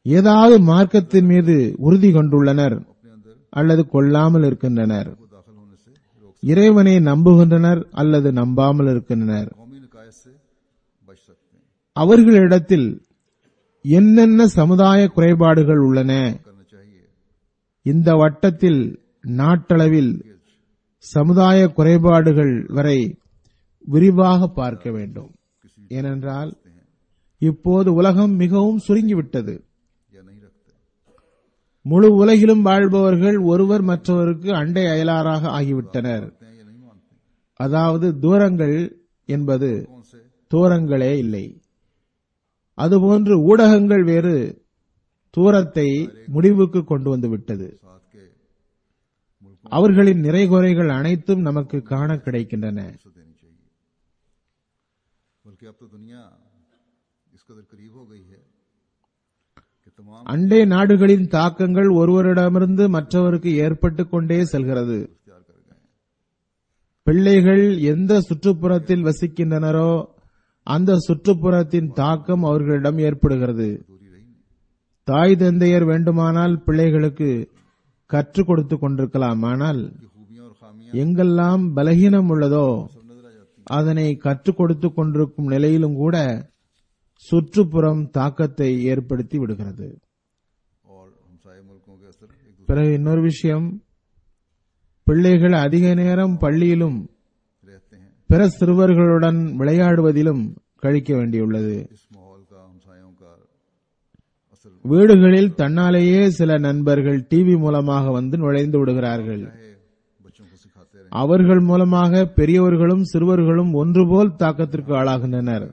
Speaker 2: ஏதாவது மார்க்கத்தின் மீது உறுதி கொண்டுள்ளனர்
Speaker 1: अपने अंदर
Speaker 2: அல்லது கொள்ளாமல் இருக்கின்றனர்
Speaker 1: को दाखिल होने से रोक
Speaker 2: இறைவனை நம்புகின்றனர் அல்லது நம்பாமல் இருக்கின்றனர்
Speaker 1: कौमी निकायत से बच सकते हैं
Speaker 2: அவர்களிடத்தில் என்னென்ன சமுதாய குறைபாடுகள் உள்ளன
Speaker 1: करना चाहिए
Speaker 2: இந்த வட்டத்தில் நாட்டளவில் சமுதாய குறைபாடுகள் வரை விரிவாக பார்க்க வேண்டும் ஏனென்றால் இப்போது உலகம் மிகவும் சுருங்கிவிட்டது
Speaker 1: या नहीं रखते
Speaker 2: முழு உலகிலும் வாழ்பவர்கள் ஒருவர் மற்றவருக்கு அண்டை அயலாராக ஆகிவிட்டனர்
Speaker 1: हैं या नहीं मानते
Speaker 2: அதாவது தூரங்கள் என்பது
Speaker 1: कौन से
Speaker 2: தூரங்களே இல்லை அதுபோன்று ஊடகங்கள் வேறு தூரத்தை முடிவுக்கு கொண்டு வந்து விட்டது
Speaker 1: साथ के मुल्कों
Speaker 2: அவர்களின் நிறைகுறைகள் அனைத்தும் நமக்கு காண கிடைக்கின்றன
Speaker 1: को देनी चाहिए बल्कि अब तो दुनिया इस कदर करीब हो गई है कि तमाम
Speaker 2: அண்டை நாடுகளின் தாக்கங்கள் ஒருவரிடமிருந்து மற்றவருக்கு ஏற்பட்டுக் கொண்டே செல்கிறது
Speaker 1: इख्तियार कर गए हैं
Speaker 2: பிள்ளைகள் எந்த சுற்றுப்புறத்தில் வசிக்கின்றனரோ அந்த சுற்றுப்புறத்தின் தாக்கம் அவர்களிடம் ஏற்படுகிறது
Speaker 1: दूरी रही नहीं
Speaker 2: தாய் தந்தையர் வேண்டுமானால் பிள்ளைகளுக்கு கற்றுக் கொடுத்துக் கொண்டிருக்கலாம் ஆனால்
Speaker 1: कि खूबियां और खामियां
Speaker 2: எங்கெல்லாம் பலகீனம் உள்ளதோ
Speaker 1: सब नजर आ जाती
Speaker 2: அதனை கற்றுக் கொடுத்துக் கொண்டிருக்கும் நிலையிலும் கூட சுற்றுப்புறம் தாக்கத்தை ஏற்படுத்தி விடுகிறது
Speaker 1: हैं और हमसाए मुल्कों के असर एक दूसरे
Speaker 2: பிறகு இன்னொரு விஷயம் பிள்ளைகள் அதிக நேரம் பள்ளியிலும்
Speaker 1: रहते हैं
Speaker 2: பிற சிறுவர்களுடன் விளையாடுவதிலும் கழிக்க வேண்டியுள்ளது
Speaker 1: इस माहौल का हमसायों का असर
Speaker 2: வீடுகளில் தன்னாலேயே சில நண்பர்கள் டிவி மூலமாக வந்து நுழைந்து விடுகிறார்கள்
Speaker 1: है बच्चों को सिखाते रहे
Speaker 2: அவர்கள் மூலமாக பெரியவர்களும் சிறுவர்களும் ஒன்றுபோல் தாக்கத்திற்கு ஆளாகின்றனர்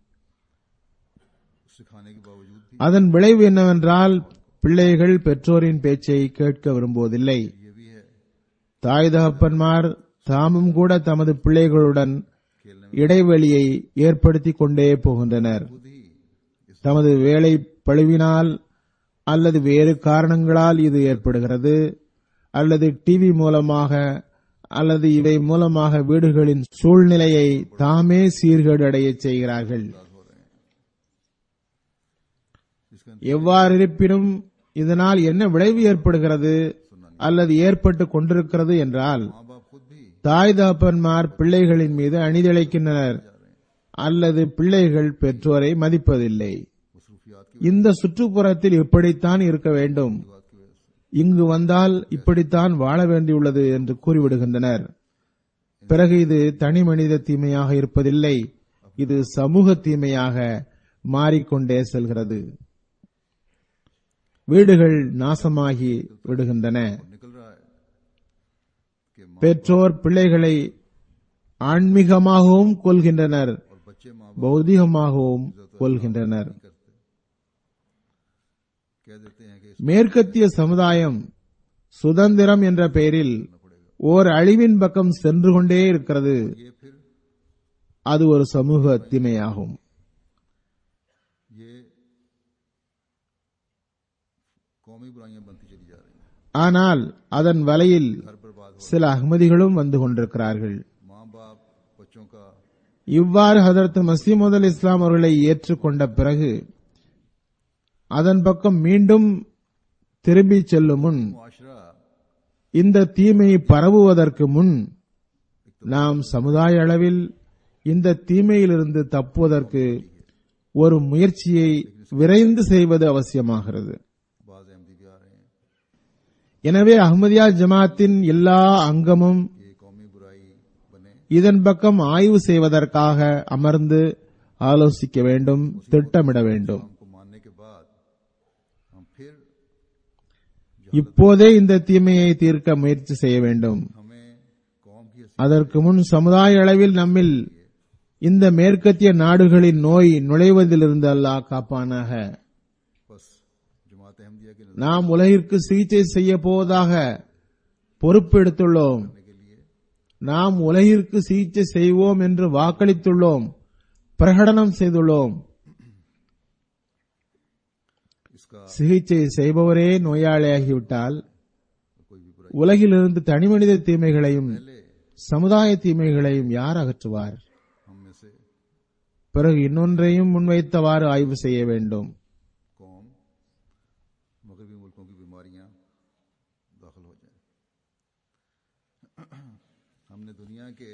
Speaker 1: सिखाने के बावजूद भी
Speaker 2: அதன் விளைவு என்னவென்றால் பிள்ளைகள் பெற்றோரின் பேச்சை கேட்க விரும்புவதில்லை
Speaker 1: ये भी है
Speaker 2: தாய் தகப்பன்மார் தாமும் கூட தமது பிள்ளைகளுடன்
Speaker 1: खेलने
Speaker 2: இடைவெளியை ஏற்படுத்திக் கொண்டே போகின்றனர்
Speaker 1: खुद ही इस
Speaker 2: தமது வேலை பழுவினால் அல்லது வேறு காரணங்களால் இது ஏற்படுகிறது அல்லது டிவி மூலமாக அல்லது இவை மூலமாக வீடுகளின் சூழ்நிலையை தாமே சீர்கேடு அடையச் செய்கிறார்கள்
Speaker 1: हो रहे हैं इसका
Speaker 2: எவ்வாறு இருப்பினும் இதனால் என்ன விளைவு ஏற்படுகிறது அல்லது ஏற்பட்டு கொண்டிருக்கிறது என்றால்
Speaker 1: माँ बाप खुद भी
Speaker 2: தாய் தகப்பன்மார் பிள்ளைகளின் மீது அணிதிழைக்கின்றனர் அல்லது பிள்ளைகள் பெற்றோரை மதிப்பதில்லை
Speaker 1: मसरूफियात की
Speaker 2: இந்த சுற்றுப்புறத்தில் இப்படித்தான் இருக்க வேண்டும்
Speaker 1: बात की वजह से
Speaker 2: இங்கு வந்தால் இப்படித்தான் வாழ வேண்டியுள்ளது என்று கூறிவிடுகின்றனர் பிறகு இது தனி மனித தீமையாக இருப்பதில்லை இது சமூக தீமையாக மாறிக்கொண்டே செல்கிறது வீடுகள் நாசமாகி விடுகின்றன
Speaker 1: निकल रहा है कि माँ
Speaker 2: பெற்றோர் பிள்ளைகளை ஆன்மீகமாகவும் கொள்கின்றனர்
Speaker 1: और बच्चे माँ बाप
Speaker 2: பௌதிகமாகவும் கொள்கின்றனர்
Speaker 1: नहीं करते कह देते हैं कि
Speaker 2: மேற்கத்திய சமுதாயம் சுதந்திரம் என்ற பெயரில் ஓர் அழிவின் பக்கம் சென்று கொண்டே இருக்கிறது
Speaker 1: ये फिर
Speaker 2: அது ஒரு சமூக தீமையாகும்
Speaker 1: ये कौमी बुराइयां बनती चली जा रही हैं
Speaker 2: ஆனால் அதன் வலையில்
Speaker 1: घर बर्बाद हो
Speaker 2: சில அகமதிகளும் வந்து கொண்டிருக்கிறார்கள்
Speaker 1: माँ बाप बच्चों का
Speaker 2: இவ்வாறு ஹதரத் மசீமது அல் இஸ்லாம் அவர்களை ஏற்றுக்கொண்ட பிறகு அதன் பக்கம் மீண்டும் திரும்பி செல்லும் முன்
Speaker 1: मुआशरा
Speaker 2: இந்த தீமை பரவுவதற்கு முன் நாம் சமுதாய அளவில் இந்த தீமையிலிருந்து தப்புவதற்கு ஒரு முயற்சியை விரைந்து செய்வது அவசியமாகிறது
Speaker 1: बाज अहमदी भी आ रहे हैं
Speaker 2: எனவே அஹ்மதியா ஜமாத்தின் எல்லா அங்கமும்
Speaker 1: ये कौमी बुराई बने
Speaker 2: இதன் பக்கம் ஆய்வு செய்வதற்காக அமர்ந்து ஆலோசிக்க வேண்டும் திட்டமிட வேண்டும்
Speaker 1: हमको मानने के बाद हम फिर
Speaker 2: இப்போதே இந்த தீமையை தீர்க்க முயற்சி செய்ய வேண்டும்
Speaker 1: हमें कौम की हैसियत
Speaker 2: அதற்கு முன் சமுதாய அளவில் நம்மில் இந்த மேற்கத்திய நாடுகளின் நோய் நுழைவதிலிருந்து அல்லாஹ் காப்பானாக
Speaker 1: बस जमात अहमदिया के नजर
Speaker 2: நாம் உலகிற்கு சிகிச்சை செய்ய போவதாக பொறுப்பு எடுத்துள்ளோம்
Speaker 1: के लिए
Speaker 2: நாம் உலகிற்கு சிகிச்சை செய்வோம் என்று வாக்களித்துள்ளோம் பிரகடனம் செய்துள்ளோம்
Speaker 1: इसका
Speaker 2: சிகிச்சை செய்பவரே நோயாளியாகிவிட்டால்
Speaker 1: कोई भी बुराई
Speaker 2: உலகிலிருந்து தனிமனித தீமைகளையும்
Speaker 1: पहले
Speaker 2: சமுதாய தீமைகளையும் யார் அகற்றுவார்
Speaker 1: हम में से
Speaker 2: பிறகு இன்னொன்றையும் முன்வைத்தவாறு ஆய்வு செய்ய வேண்டும்
Speaker 1: कौम हमने दुनिया के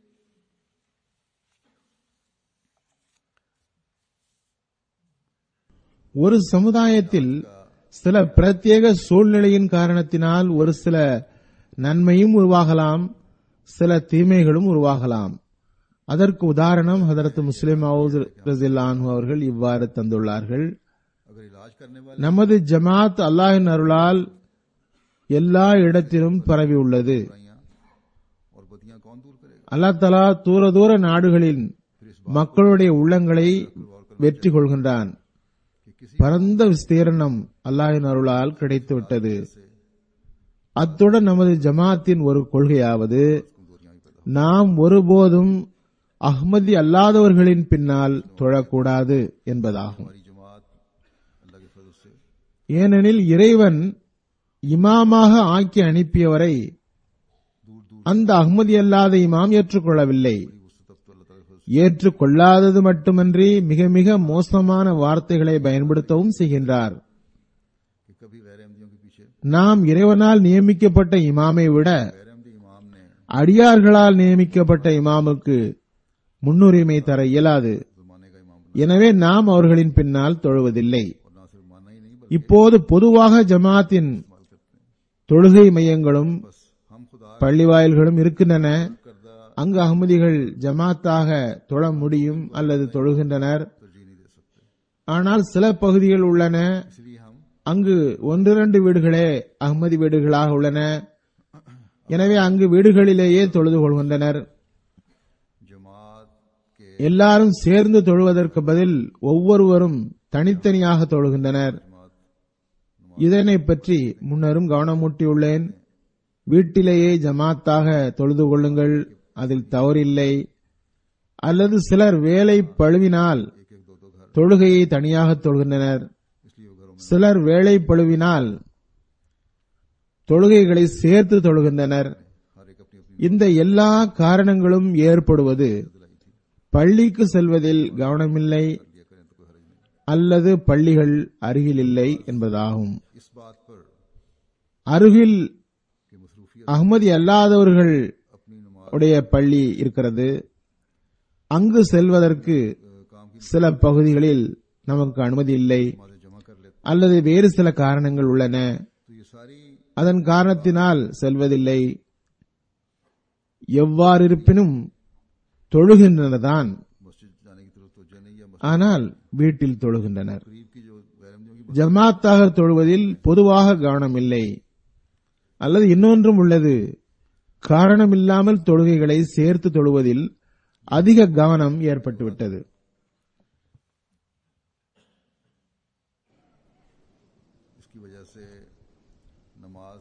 Speaker 2: ஒரு சமுதாயத்தில் சில பிரத்யேக சூழ்நிலையின் காரணத்தினால் ஒரு சில நன்மையும் உருவாகலாம் சில தீமைகளும் உருவாகலாம் அதற்கு உதாரணம் ஹதரத் முஸ்லிம் ரசில்லான் அவர்கள் இவ்வாறு தந்துள்ளார்கள்
Speaker 1: अगर इलाज करने वाले
Speaker 2: நமது ஜமாத் அல்லாஹின் அருளால் எல்லா இடத்திலும் பரவி உள்ளது
Speaker 1: बुराइयां और बदियां कौन दूर करेगा
Speaker 2: அல்லாஹ் தலா தூர தூர நாடுகளின் மக்களுடைய உள்ளங்களை வெற்றி கொள்கின்றான்
Speaker 1: कि किसी
Speaker 2: பரந்த விஸ்தீரணம் அல்லாஹின் அருளால் கிடைத்துவிட்டது அத்துடன் நமது ஜமாத்தின் ஒரு கொள்கையாவது
Speaker 1: कमजोरियां भी पैदा
Speaker 2: நாம் ஒருபோதும் அஹ்மதி அல்லாதவர்களின் பின்னால் தொழக்கூடாது என்பதாகும்
Speaker 1: हमारी जमात अल्लाह के फजल से
Speaker 2: ஏனெனில் இறைவன் இமாமாக ஆக்கி அனுப்பியவரை
Speaker 1: दूर दूर
Speaker 2: அந்த அஹ்மதி அல்லாத இமாம் ஏற்றுக்கொள்ளவில்லை
Speaker 1: बड़ी वसत अब तो अल्लाह ताला के फजल
Speaker 2: ஏற்றுக்கொள்ளாதது மட்டுமன்றி மிக மிக மோசமான வார்த்தைகளை பயன்படுத்தவும் செய்கின்றார்
Speaker 1: से कि कभी गैर अहमदियों के पीछे
Speaker 2: நாம் இறைவனால் நியமிக்கப்பட்ட இமாமை விட
Speaker 1: गैर अहमदी इमाम ने
Speaker 2: அடியார்களால் நியமிக்கப்பட்ட இமாமுக்கு முன்னுரிமை தர இயலாது
Speaker 1: जमाने का इमाम बना
Speaker 2: எனவே நாம் அவர்களின் பின்னால் தொழுவதில்லை
Speaker 1: और ना सिर्फ मानना ही नहीं बल्कि
Speaker 2: இப்போது பொதுவாக ஜமாத்தின்
Speaker 1: इस्तेमाल करते हैं
Speaker 2: தொழுகை மையங்களும்
Speaker 1: बस हम खुदा
Speaker 2: பள்ளி வாயில்களும் இருக்கின்றன
Speaker 1: करदा
Speaker 2: அங்கு அகமதிகள் ஜமாத்தாக தொழ முடியும் அல்லது தொழுகின்றனர்
Speaker 1: तरजीह नहीं दे सकते
Speaker 2: ஆனால் சில பகுதிகள் உள்ளன
Speaker 1: इसलिए हम
Speaker 2: அங்கு ஒன்றிரண்டு வீடுகளே அகமதி வீடுகளாக உள்ளன எனவே அங்கு வீடுகளிலேயே தொழுது கொள்கின்றனர்
Speaker 1: जमात के
Speaker 2: எல்லாரும் சேர்ந்து தொழுவதற்கு பதில் ஒவ்வொருவரும் தனித்தனியாக தொழுகின்றனர்
Speaker 1: जमात
Speaker 2: இதனை பற்றி முன்னரும் கவனமூட்டியுள்ளேன் வீட்டிலேயே ஜமாத்தாக தொழுது கொள்ளுங்கள் அதில் தவறில்லை அல்லது சிலர் வேலை பழுவினால்
Speaker 1: एक एक दो दो घर
Speaker 2: தொழுகையை தனியாக தொழுகின்றனர்
Speaker 1: इसलिए वो घरों में
Speaker 2: சிலர் வேலை பழுவினால் தொழுகைகளை சேர்த்து தொழுகின்றனர்
Speaker 1: हर एक अपनी अपनी
Speaker 2: இந்த எல்லா காரணங்களும் ஏற்படுவது
Speaker 1: दिलाई थी
Speaker 2: பள்ளிக்கு செல்வதில் கவனமில்லை
Speaker 1: लिया करें तो कोई हर्ज नहीं
Speaker 2: அல்லது பள்ளிகள் அருகில் இல்லை என்பதாகும்
Speaker 1: इस बात पर
Speaker 2: அருகில்
Speaker 1: कि मसरूफियत
Speaker 2: அகமதி அல்லாதவர்கள்
Speaker 1: अपनी नमाज
Speaker 2: உடைய பள்ளி இருக்கிறது அங்கு செல்வதற்கு
Speaker 1: अ, काम की
Speaker 2: சில பகுதிகளில் நமக்கு அனுமதி இல்லை
Speaker 1: नमाजें जमा कर लेते
Speaker 2: அல்லது வேறு சில காரணங்கள் உள்ளன
Speaker 1: तो ये सारी
Speaker 2: அதன் காரணத்தினால் செல்வதில்லை எவ்வாறு இருப்பினும் தொழுகின்றனர்தான்
Speaker 1: मस्जिद जाने की तरफ तो नहीं या मस्जिद
Speaker 2: ஆனால் வீட்டில் தொழுகின்றனர்
Speaker 1: करीब की जो गैर अहमदियों की
Speaker 2: ஜமாத்தாக தொழுவதில் பொதுவாக கவனம் இல்லை அல்லது இன்னொன்றும் உள்ளது காரணமில்லாமல் தொழுகைகளை சேர்த்து தொழுவதில் அதிக கவனம் ஏற்பட்டுவிட்டது
Speaker 1: इसकी वजह से नमाज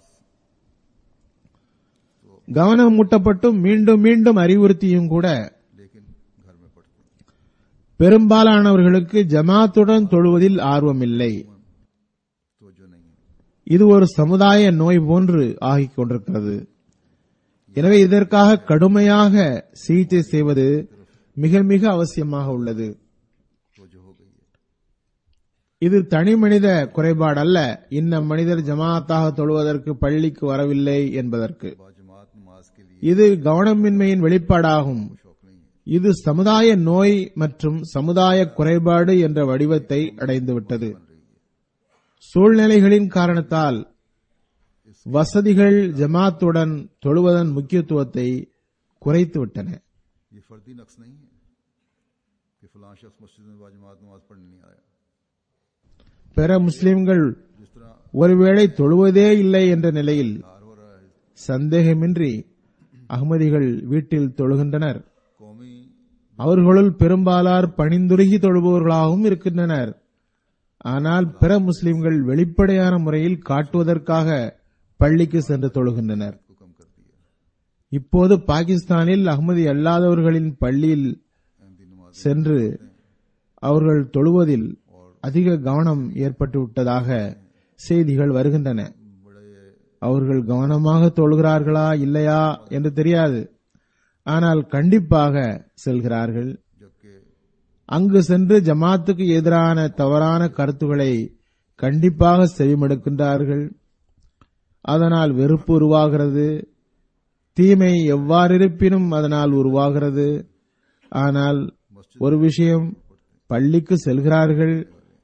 Speaker 2: கவனம் மூட்டப்பட்டும் மீண்டும் மீண்டும் அறிவுறுத்தியும் கூட
Speaker 1: लेकिन घर में पढ़ते हैं
Speaker 2: பெரும்பாலானவர்களுக்கு ஜமாத்துடன் தொழுவதில் ஆர்வமில்லை
Speaker 1: तो जो नहीं है
Speaker 2: இது ஒரு சமுதாய நோய் போன்று ஆகிக் கொண்டிருக்கிறது எனவே இதற்காக கடுமையாக சிகிச்சை செய்வது மிக மிக அவசியமாக உள்ளது
Speaker 1: तो जो हो गई है
Speaker 2: இது தனி மனித குறைபாடு அல்ல இன்ன மனிதர் ஜமாத்தாக தொழுவதற்கு பள்ளிக்கு வரவில்லை என்பதற்கு
Speaker 1: बाजमात नमाज के लिए
Speaker 2: இது கவனமின்மையின் வெளிப்பாடாகும்
Speaker 1: शौक नहीं है
Speaker 2: இது சமுதாய நோய் மற்றும் சமுதாய குறைபாடு என்ற வடிவத்தை அடைந்துவிட்டது சூழ்நிலைகளின் காரணத்தால் வசதிகள் ஜமாத்துடன் தொழுவதன் முக்கியத்துவத்தை குறைத்துவிட்டன
Speaker 1: ये फर्दी नक्स नहीं है कि फलां शख्स मस्जिद में बाजमात नमाज पढ़ने नहीं आया
Speaker 2: பிற முஸ்லிம்கள்
Speaker 1: जिस तरह
Speaker 2: ஒருவேளை தொழுவதே இல்லை என்ற நிலையில்
Speaker 1: हार हो रहा है
Speaker 2: சந்தேகமின்றி அகமதிகள் வீட்டில் தொழுகின்றனர்
Speaker 1: कौमी
Speaker 2: அவர்களுள் பெரும்பாலார் பணிந்துருகி தொழுபவர்களாகவும் இருக்கின்றனர் ஆனால் பிற முஸ்லிம்கள் வெளிப்படையான முறையில் காட்டுவதற்காக பள்ளிக்கு சென்று தொழுகின்றனர்
Speaker 1: को कम कर दिया
Speaker 2: இப்போது பாகிஸ்தானில் அகமதி அல்லாதவர்களின் பள்ளியில்
Speaker 1: अहमदी नमाज
Speaker 2: சென்று அவர்கள் தொழுவதில் அதிக கவனம் ஏற்பட்டு விட்டதாக செய்திகள் வருகின்றன
Speaker 1: बड़े
Speaker 2: அவர்கள் கவனமாக தொழுகிறார்களா இல்லையா என்று தெரியாது ஆனால் கண்டிப்பாக செல்கிறார்கள்
Speaker 1: जबकि
Speaker 2: அங்கு சென்று ஜமாத்துக்கு எதிரான தவறான கருத்துக்களை கண்டிப்பாக செவிமடுக்கின்றார்கள் அதனால் வெறுப்பு உருவாகிறது தீமை எவ்வாறிருப்பினும் அதனால் உருவாகிறது ஆனால் ஒரு விஷயம் பள்ளிக்கு செல்கிறார்கள்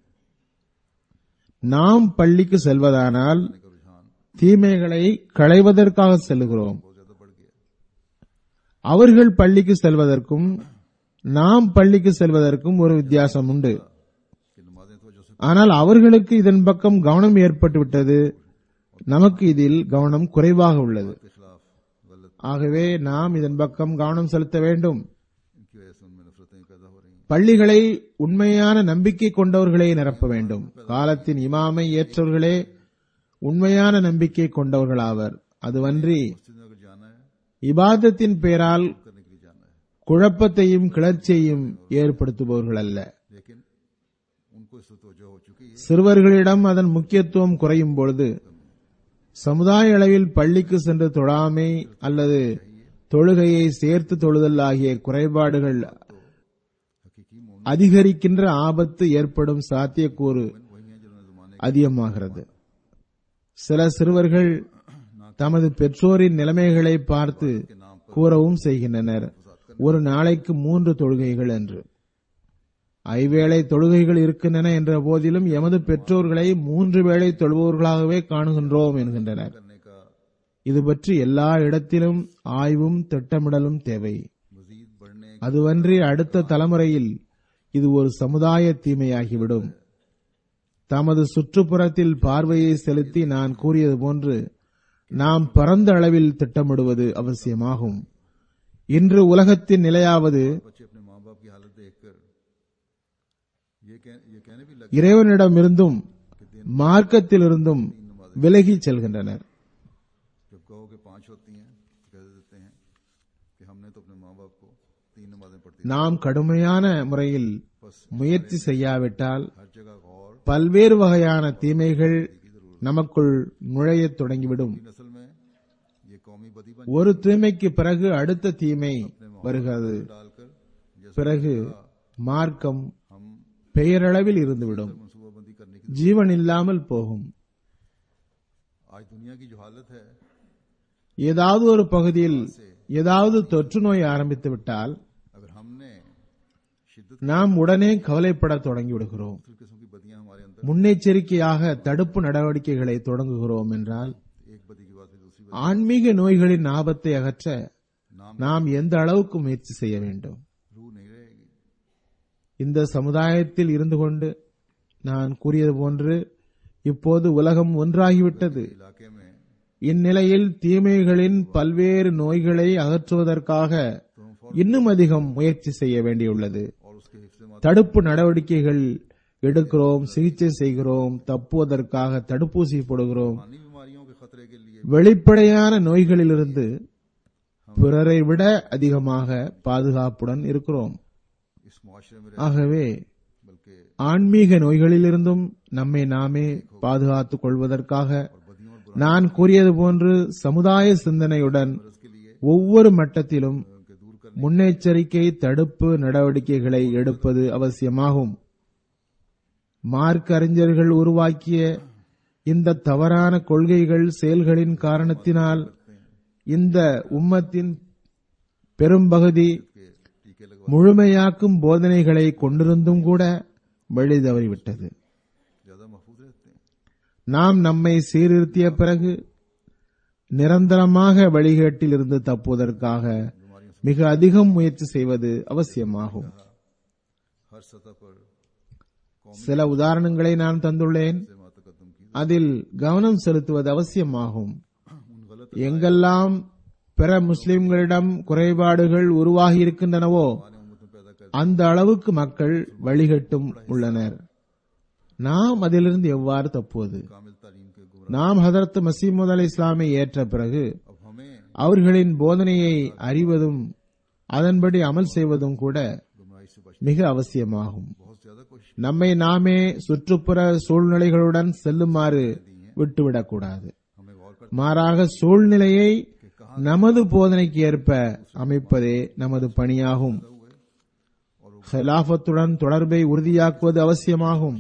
Speaker 2: நாம் பள்ளிக்கு செல்வதானால்
Speaker 1: का रुझान
Speaker 2: தீமைகளை களைவதற்காக செல்கிறோம்
Speaker 1: बहुत ज्यादा बढ़ गया
Speaker 2: அவர்கள் பள்ளிக்கு செல்வதற்கும் நாம் பள்ளிக்கு செல்வதற்கும் ஒரு வித்தியாசம் உண்டு
Speaker 1: कि नमाजें तो से
Speaker 2: ஆனால் அவர்களுக்கு இதன் பக்கம் கவனம் ஏற்பட்டு விட்டது நமக்கு இதில் கவனம் குறைவாக உள்ளது
Speaker 1: के खिलाफ गलत
Speaker 2: ஆகவே நாம் இதன் பக்கம் கவனம் செலுத்த வேண்டும்
Speaker 1: इनकी वजह से उनमें नफरतें पैदा हो रही हैं
Speaker 2: பள்ளிகளை உண்மையான நம்பிக்கை கொண்டவர்களே நிரப்ப வேண்டும் காலத்தின் இமாமை ஏற்றவர்களே உண்மையான நம்பிக்கை கொண்டவர்களாவர் அதுவன்றி
Speaker 1: मस्जिद में अगर जाना है
Speaker 2: இபாதத்தின் பெயரால்
Speaker 1: करने के लिए जाना है
Speaker 2: குழப்பத்தையும் கிளர்ச்சியையும் ஏற்படுத்துபவர்கள் அல்ல
Speaker 1: लेकिन उनको इस तवज्जो हो चुकी है
Speaker 2: சிறுவர்களிடம் அதன் முக்கியத்துவம் குறையும் பொழுது சமுதாய அளவில் பள்ளிக்கு சென்று தொழாமை அல்லது தொழுகையை சேர்த்து தொழுதல் ஆகிய குறைபாடுகள்
Speaker 1: हकीकी मोमिन
Speaker 2: அதிகரிக்கின்ற ஆபத்து ஏற்படும் சாத்தியக்கூறு
Speaker 1: वही हैं जिन्होंने जमाने
Speaker 2: அதிகமாகிறது சில சிறுவர்கள் தமது பெற்றோரின் நிலைமைகளை பார்த்து
Speaker 1: के नाम पर
Speaker 2: கூறவும் செய்கின்றனர் ஒரு நாளைக்கு மூன்று தொழுகைகள் என்று ஐவேளை தொழுகைகள் இருக்கின்றன என்ற போதிலும் எமது பெற்றோர்களை மூன்று வேளை தொழுபவர்களாகவே காணுகின்றோம் என்கின்றனர்
Speaker 1: करने का
Speaker 2: இது பற்றி எல்லா இடத்திலும் ஆய்வும் திட்டமிடலும் தேவை
Speaker 1: मजीद बढ़ने
Speaker 2: அதுவன்றி அடுத்த தலைமுறையில் இது ஒரு சமுதாய தீமையாகிவிடும் தமது சுற்றுப்புறத்தில் பார்வையை செலுத்தி நான் கூறியது போன்று நாம் பரந்த அளவில் திட்டமிடுவது அவசியமாகும் இன்று உலகத்தின் நிலையாவது
Speaker 1: बच्चे अपने माँ बाप की हालत देखकर ये कह, ये कहने भी लगे
Speaker 2: இறைவனிடமிருந்தும் மார்க்கத்திலிருந்தும் விலகிச் செல்கின்றனர்
Speaker 1: जब कहो कि पांच होती हैं तो कह देते हैं कि हमने तो अपने माँ बाप को तीन नमाजें पढ़ती थी।
Speaker 2: நாம் கடுமையான முறையில்
Speaker 1: बस
Speaker 2: முயற்சி செய்யாவிட்டால்
Speaker 1: हर जगह गौर
Speaker 2: பல்வேறு வகையான தீமைகள் நமக்குள் நுழையத் தொடங்கிவிடும்
Speaker 1: की नस्ल में ये कौमी बदी बन
Speaker 2: ஒரு தீமைக்கு பிறகு அடுத்த தீமை வருகிறது
Speaker 1: डालकर जैसे
Speaker 2: பிறகு மார்க்கம்
Speaker 1: हम
Speaker 2: பெயரளவில் இருந்துவிடும்
Speaker 1: मनसूबाबंदी करने की
Speaker 2: ஜீவன் இல்லாமல் போகும்
Speaker 1: आज दुनिया की जो हालत है
Speaker 2: ஏதாவது ஒரு பகுதியில் ஏதாவது தொற்று நோய் ஆரம்பித்து விட்டால்
Speaker 1: अगर हमने शिद्दत
Speaker 2: நாம் உடனே கவலைப்பட தொடங்கி விடுகிறோம்
Speaker 1: किस्म की बदियां हमारे अंदर
Speaker 2: முன்னெச்சரிக்கையாக தடுப்பு நடவடிக்கைகளை தொடங்குகிறோம் என்றால்
Speaker 1: एक बदी के बाद फिर दूसरी
Speaker 2: ஆன்மீக நோய்களின் ஆபத்தை அகற்ற
Speaker 1: नाम
Speaker 2: நாம் எந்த அளவுக்கு முயற்சி செய்ய வேண்டும்
Speaker 1: रूह नहीं रहेगी
Speaker 2: இந்த சமுதாயத்தில் இருந்து கொண்டு நான் கூறியது போன்று இப்போது உலகம் ஒன்றாகிவிட்டது
Speaker 1: इलाके में
Speaker 2: இந்நிலையில் தீமைகளின் பல்வேறு நோய்களை அகற்றுவதற்காக இன்னும் அதிகம் முயற்சி செய்ய வேண்டியுள்ளது
Speaker 1: और उसके हिफ्ज
Speaker 2: தடுப்பு நடவடிக்கைகள் எடுக்கிறோம் சிகிச்சை செய்கிறோம் தப்புவதற்காக தடுப்பூசி போடுகிறோம்
Speaker 1: मानी बीमारियों के खतरे के लिए
Speaker 2: வெளிப்படையான நோய்களிலிருந்து பிறரை விட அதிகமாக பாதுகாப்புடன் இருக்கிறோம்
Speaker 1: इस मुआशरे में
Speaker 2: ஆகவே
Speaker 1: बल्कि
Speaker 2: ஆன்மீக நோய்களிலிருந்தும் நம்மை நாமே பாதுகாத்துக் கொள்வதற்காக
Speaker 1: बदियों और
Speaker 2: நான் கூறியது போன்று சமுதாய சிந்தனையுடன்
Speaker 1: बुरस के लिए
Speaker 2: ஒவ்வொரு மட்டத்திலும்
Speaker 1: उनके दूर करने
Speaker 2: முன்னெச்சரிக்கை தடுப்பு நடவடிக்கைகளை எடுப்பது அவசியமாகும் மார்க் அறிஞர்கள் உருவாக்கிய இந்த தவறான கொள்கைகள் செயல்களின் காரணத்தினால் இந்த உம்மத்தின் பெரும்பகுதி
Speaker 1: के टीके लगवा
Speaker 2: முழுமையாக்கும் போதனைகளை கொண்டிருந்தும் கூட வழி தவறிவிட்டது
Speaker 1: ज्यादा महफूज रहते हैं
Speaker 2: நாம் நம்மை சீர்திருத்திய பிறகு நிரந்தரமாக வழிகேட்டில் இருந்து தப்புவதற்காக மிக அதிகம் முயற்சி செய்வது அவசியமாகும்
Speaker 1: हर सतह पर
Speaker 2: சில உதாரணங்களை நான் தந்துள்ளேன்
Speaker 1: से मातकदम की
Speaker 2: அதில் கவனம் செலுத்துவது அவசியமாகும்
Speaker 1: उन गलत
Speaker 2: எங்கெல்லாம் பிற முஸ்லிம்களிடம் குறைபாடுகள் உருவாகி இருக்கின்றனவோ
Speaker 1: ने उम्मत में पैदा कर
Speaker 2: அந்த அளவுக்கு மக்கள் வழிகட்டும் உள்ளனர் நாம் அதிலிருந்து எவ்வாறு தப்புவது
Speaker 1: कामिल तालीम के गुमराह
Speaker 2: நாம் ஹதரத் மசீமுத் அலி இஸ்லாமை ஏற்ற பிறகு
Speaker 1: अब हमें
Speaker 2: அவர்களின் போதனையை அறிவதும் அதன்படி அமல் செய்வதும் கூட
Speaker 1: गुमराही से बच
Speaker 2: மிக அவசியமாகும்
Speaker 1: बहुत ज्यादा कोशिश
Speaker 2: நம்மை நாமே சுற்றுப்புற சூழ்நிலைகளுடன் செல்லுமாறு விட்டுவிடக்கூடாது
Speaker 1: हमें गौर कर
Speaker 2: மாறாக சூழ்நிலையை நமது போதனைக்கு ஏற்ப அமைப்பதே நமது பணியாகும் ஹிலாஃபத்துடன் தொடர்பை உறுதியாக்குவது அவசியமாகும்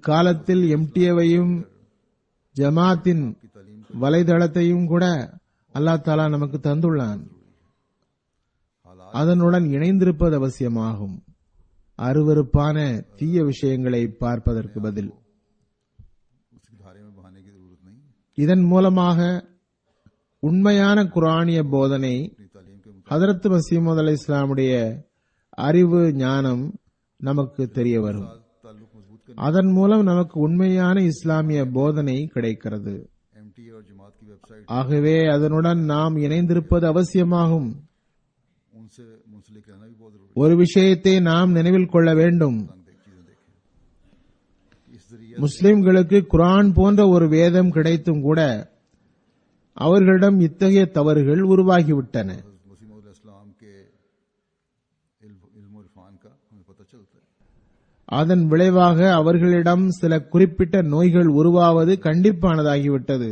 Speaker 2: இக்காலத்தில் எம்டிஏவையும் ஜமாத்தின் வலைதளத்தையும் கூட அல்லாஹ் தாலா நமக்கு தந்துள்ளான்
Speaker 1: हालात
Speaker 2: அதனுடன் இணைந்திருப்பது அவசியமாகும் அருவருப்பான தீய விஷயங்களை பார்ப்பதற்கு பதில்
Speaker 1: उसकी धारे में बहाने की जरूरत नहीं
Speaker 2: இதன் மூலமாக உண்மையான குரானிய போதனை
Speaker 1: अपनी तालीम के मुताबिक
Speaker 2: ஹதரத் மசீமது அலை இஸ்லாமுடைய அறிவு ஞானம் நமக்கு தெரிய வரும்
Speaker 1: ताल्लुक मजबूत करने
Speaker 2: அதன் மூலம் நமக்கு உண்மையான இஸ்லாமிய போதனை கிடைக்கிறது
Speaker 1: एम और जमात की वेबसाइट
Speaker 2: ஆகவே அதனுடன் நாம் இணைந்திருப்பது அவசியமாகும்
Speaker 1: उनसे मुंसलिक रहना भी बहुत जरूरी
Speaker 2: ஒரு விஷயத்தை நாம் நினைவில் கொள்ள வேண்டும்
Speaker 1: है देख चीजें देखें इस जरिए
Speaker 2: முஸ்லிம்களுக்கு குரான் போன்ற ஒரு வேதம் கிடைத்தும் கூட அவர்களிடம் இத்தகைய தவறுகள் உருவாகிவிட்டன
Speaker 1: मसीम इस्लाम के इल्म इल्म और इरफान का हमें पता चलता है
Speaker 2: அதன் விளைவாக அவர்களிடம் சில குறிப்பிட்ட நோய்கள் உருவாவது கண்டிப்பானதாகிவிட்டது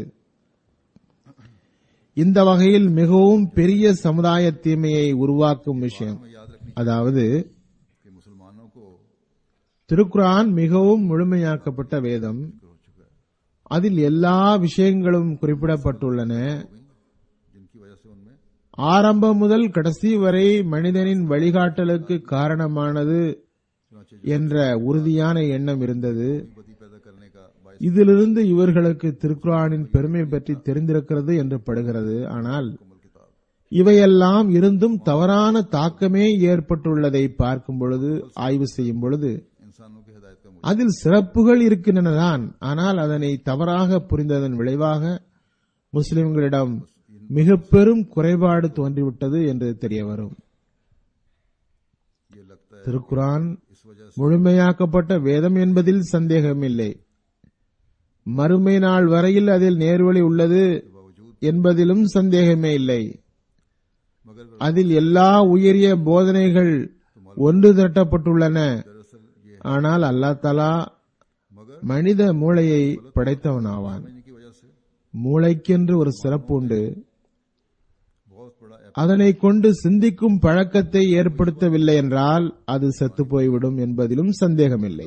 Speaker 2: இந்த வகையில் மிகவும் பெரிய சமுதாய தீமையை உருவாக்கும் விஷயம்
Speaker 1: हमें याद रखनी
Speaker 2: அதாவது
Speaker 1: कि मुसलमानों को
Speaker 2: திருக்குரான் மிகவும் முழுமையாக்கப்பட்ட வேதம்
Speaker 1: हो चुका है
Speaker 2: அதில் எல்லா விஷயங்களும் குறிப்பிடப்பட்டுள்ளன
Speaker 1: जिनकी वजह से उनमें
Speaker 2: ஆரம்பம் முதல் கடைசி வரை மனிதனின் வழிகாட்டலுக்கு காரணமானது
Speaker 1: चुनाचे
Speaker 2: என்ற உறுதியான எண்ணம் இருந்தது
Speaker 1: बदी पैदा करने का बायस
Speaker 2: இதிலிருந்து இவர்களுக்கு திருக்குரானின் பெருமை பற்றி தெரிந்திருக்கிறது என்று படுகிறது ஆனால்
Speaker 1: मुकम्मल किताब
Speaker 2: இவையெல்லாம் இருந்தும் தவறான தாக்கமே ஏற்பட்டுள்ளதை பார்க்கும் பொழுது ஆய்வு செய்யும் பொழுது
Speaker 1: इंसानों की हिदायत का मुझे
Speaker 2: அதில் சிறப்புகள் இருக்கின்றனதான் ஆனால் அதனை தவறாக புரிந்ததன் விளைவாக முஸ்லிம்களிடம் மிக பெரும் குறைபாடு தோன்றிவிட்டது என்று தெரிய வரும்
Speaker 1: ये लगता है
Speaker 2: திருக்குரான்
Speaker 1: इस वजह से
Speaker 2: முழுமையாக்கப்பட்ட வேதம் என்பதில் சந்தேகமில்லை மறுமை நாள் வரையில் அதில் நேர்வழி உள்ளது
Speaker 1: बावजूद
Speaker 2: என்பதிலும் சந்தேகமே இல்லை
Speaker 1: मगर
Speaker 2: அதில் எல்லா உயரிய போதனைகள் ஒன்று திரட்டப்பட்டுள்ளன
Speaker 1: दरअसल ये
Speaker 2: ஆனால் அல்லாஹ் தலா
Speaker 1: मगर
Speaker 2: மனித மூளையை படைத்தவனாவான்
Speaker 1: समझने की वजह से
Speaker 2: மூளைக்கென்று ஒரு சிறப்பு உண்டு
Speaker 1: बहुत बड़ा ऐप
Speaker 2: அதனை கொண்டு சிந்திக்கும் பழக்கத்தை ஏற்படுத்தவில்லை என்றால் அது செத்து போய்விடும் என்பதிலும் சந்தேகமில்லை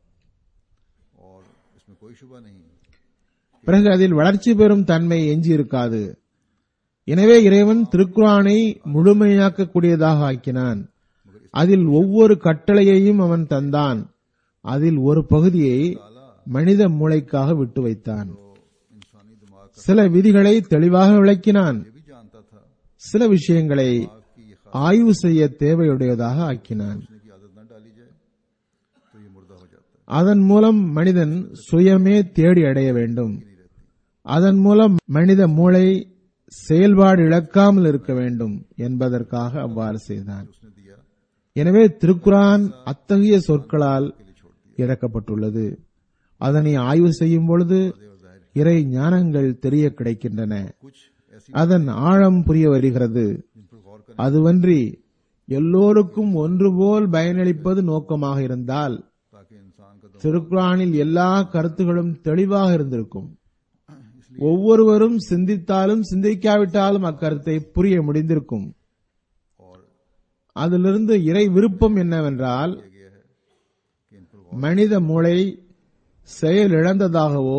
Speaker 1: और इसमें कोई शुबा नहीं
Speaker 2: பிறகு அதில் வளர்ச்சி பெறும் தன்மை எஞ்சியிருக்காது எனவே இறைவன் திருக்குரானை முழுமையாக்கக்கூடியதாக ஆக்கினான் அதில் ஒவ்வொரு கட்டளையையும் அவன் தந்தான் அதில் ஒரு பகுதியை மனித மூளைக்காக விட்டு வைத்தான்
Speaker 1: तो इंसानी दिमाग का
Speaker 2: சில விதிகளை தெளிவாக விளக்கினான்
Speaker 1: ये भी जानता था
Speaker 2: சில விஷயங்களை
Speaker 1: कि ये खास
Speaker 2: ஆய்வு செய்ய தேவையுடையதாக ஆக்கினான்
Speaker 1: सोचने की आदत न डाली जाए तो ये मुर्दा हो जाता है
Speaker 2: அதன் மூலம் மனிதன் சுயமே தேடி அடைய வேண்டும் அதன் மூலம் மனித மூளை செயல்பாடு இழக்காமல் இருக்க வேண்டும் என்பதற்காக அவ்வாறு செய்தான்
Speaker 1: उसने दिया
Speaker 2: எனவே திருக்குரான் அத்தகைய சொற்களால் இறக்கப்பட்டுள்ளது அதனை ஆய்வு செய்யும் பொழுது இறை ஞானங்கள் தெரிய கிடைக்கின்றன
Speaker 1: कुछ ऐसी
Speaker 2: அதன் ஆழம் புரிய வருகிறது
Speaker 1: जिन पर गौर करने
Speaker 2: அதுவன்றி எல்லோருக்கும் ஒன்றுபோல் பயனளிப்பது நோக்கமாக இருந்தால்
Speaker 1: ताकि इंसान का दम
Speaker 2: திருக்குரானில் எல்லா கருத்துகளும் தெளிவாக இருந்திருக்கும் ஒவ்வொருவரும் சிந்தித்தாலும் சிந்திக்காவிட்டாலும் அக்கருத்தை புரிய முடிந்திருக்கும்
Speaker 1: और
Speaker 2: அதிலிருந்து இறை விருப்பம் என்னவென்றால்
Speaker 1: किया गया है कि इन पर
Speaker 2: மனித மூளை செயலிழந்ததாகவோ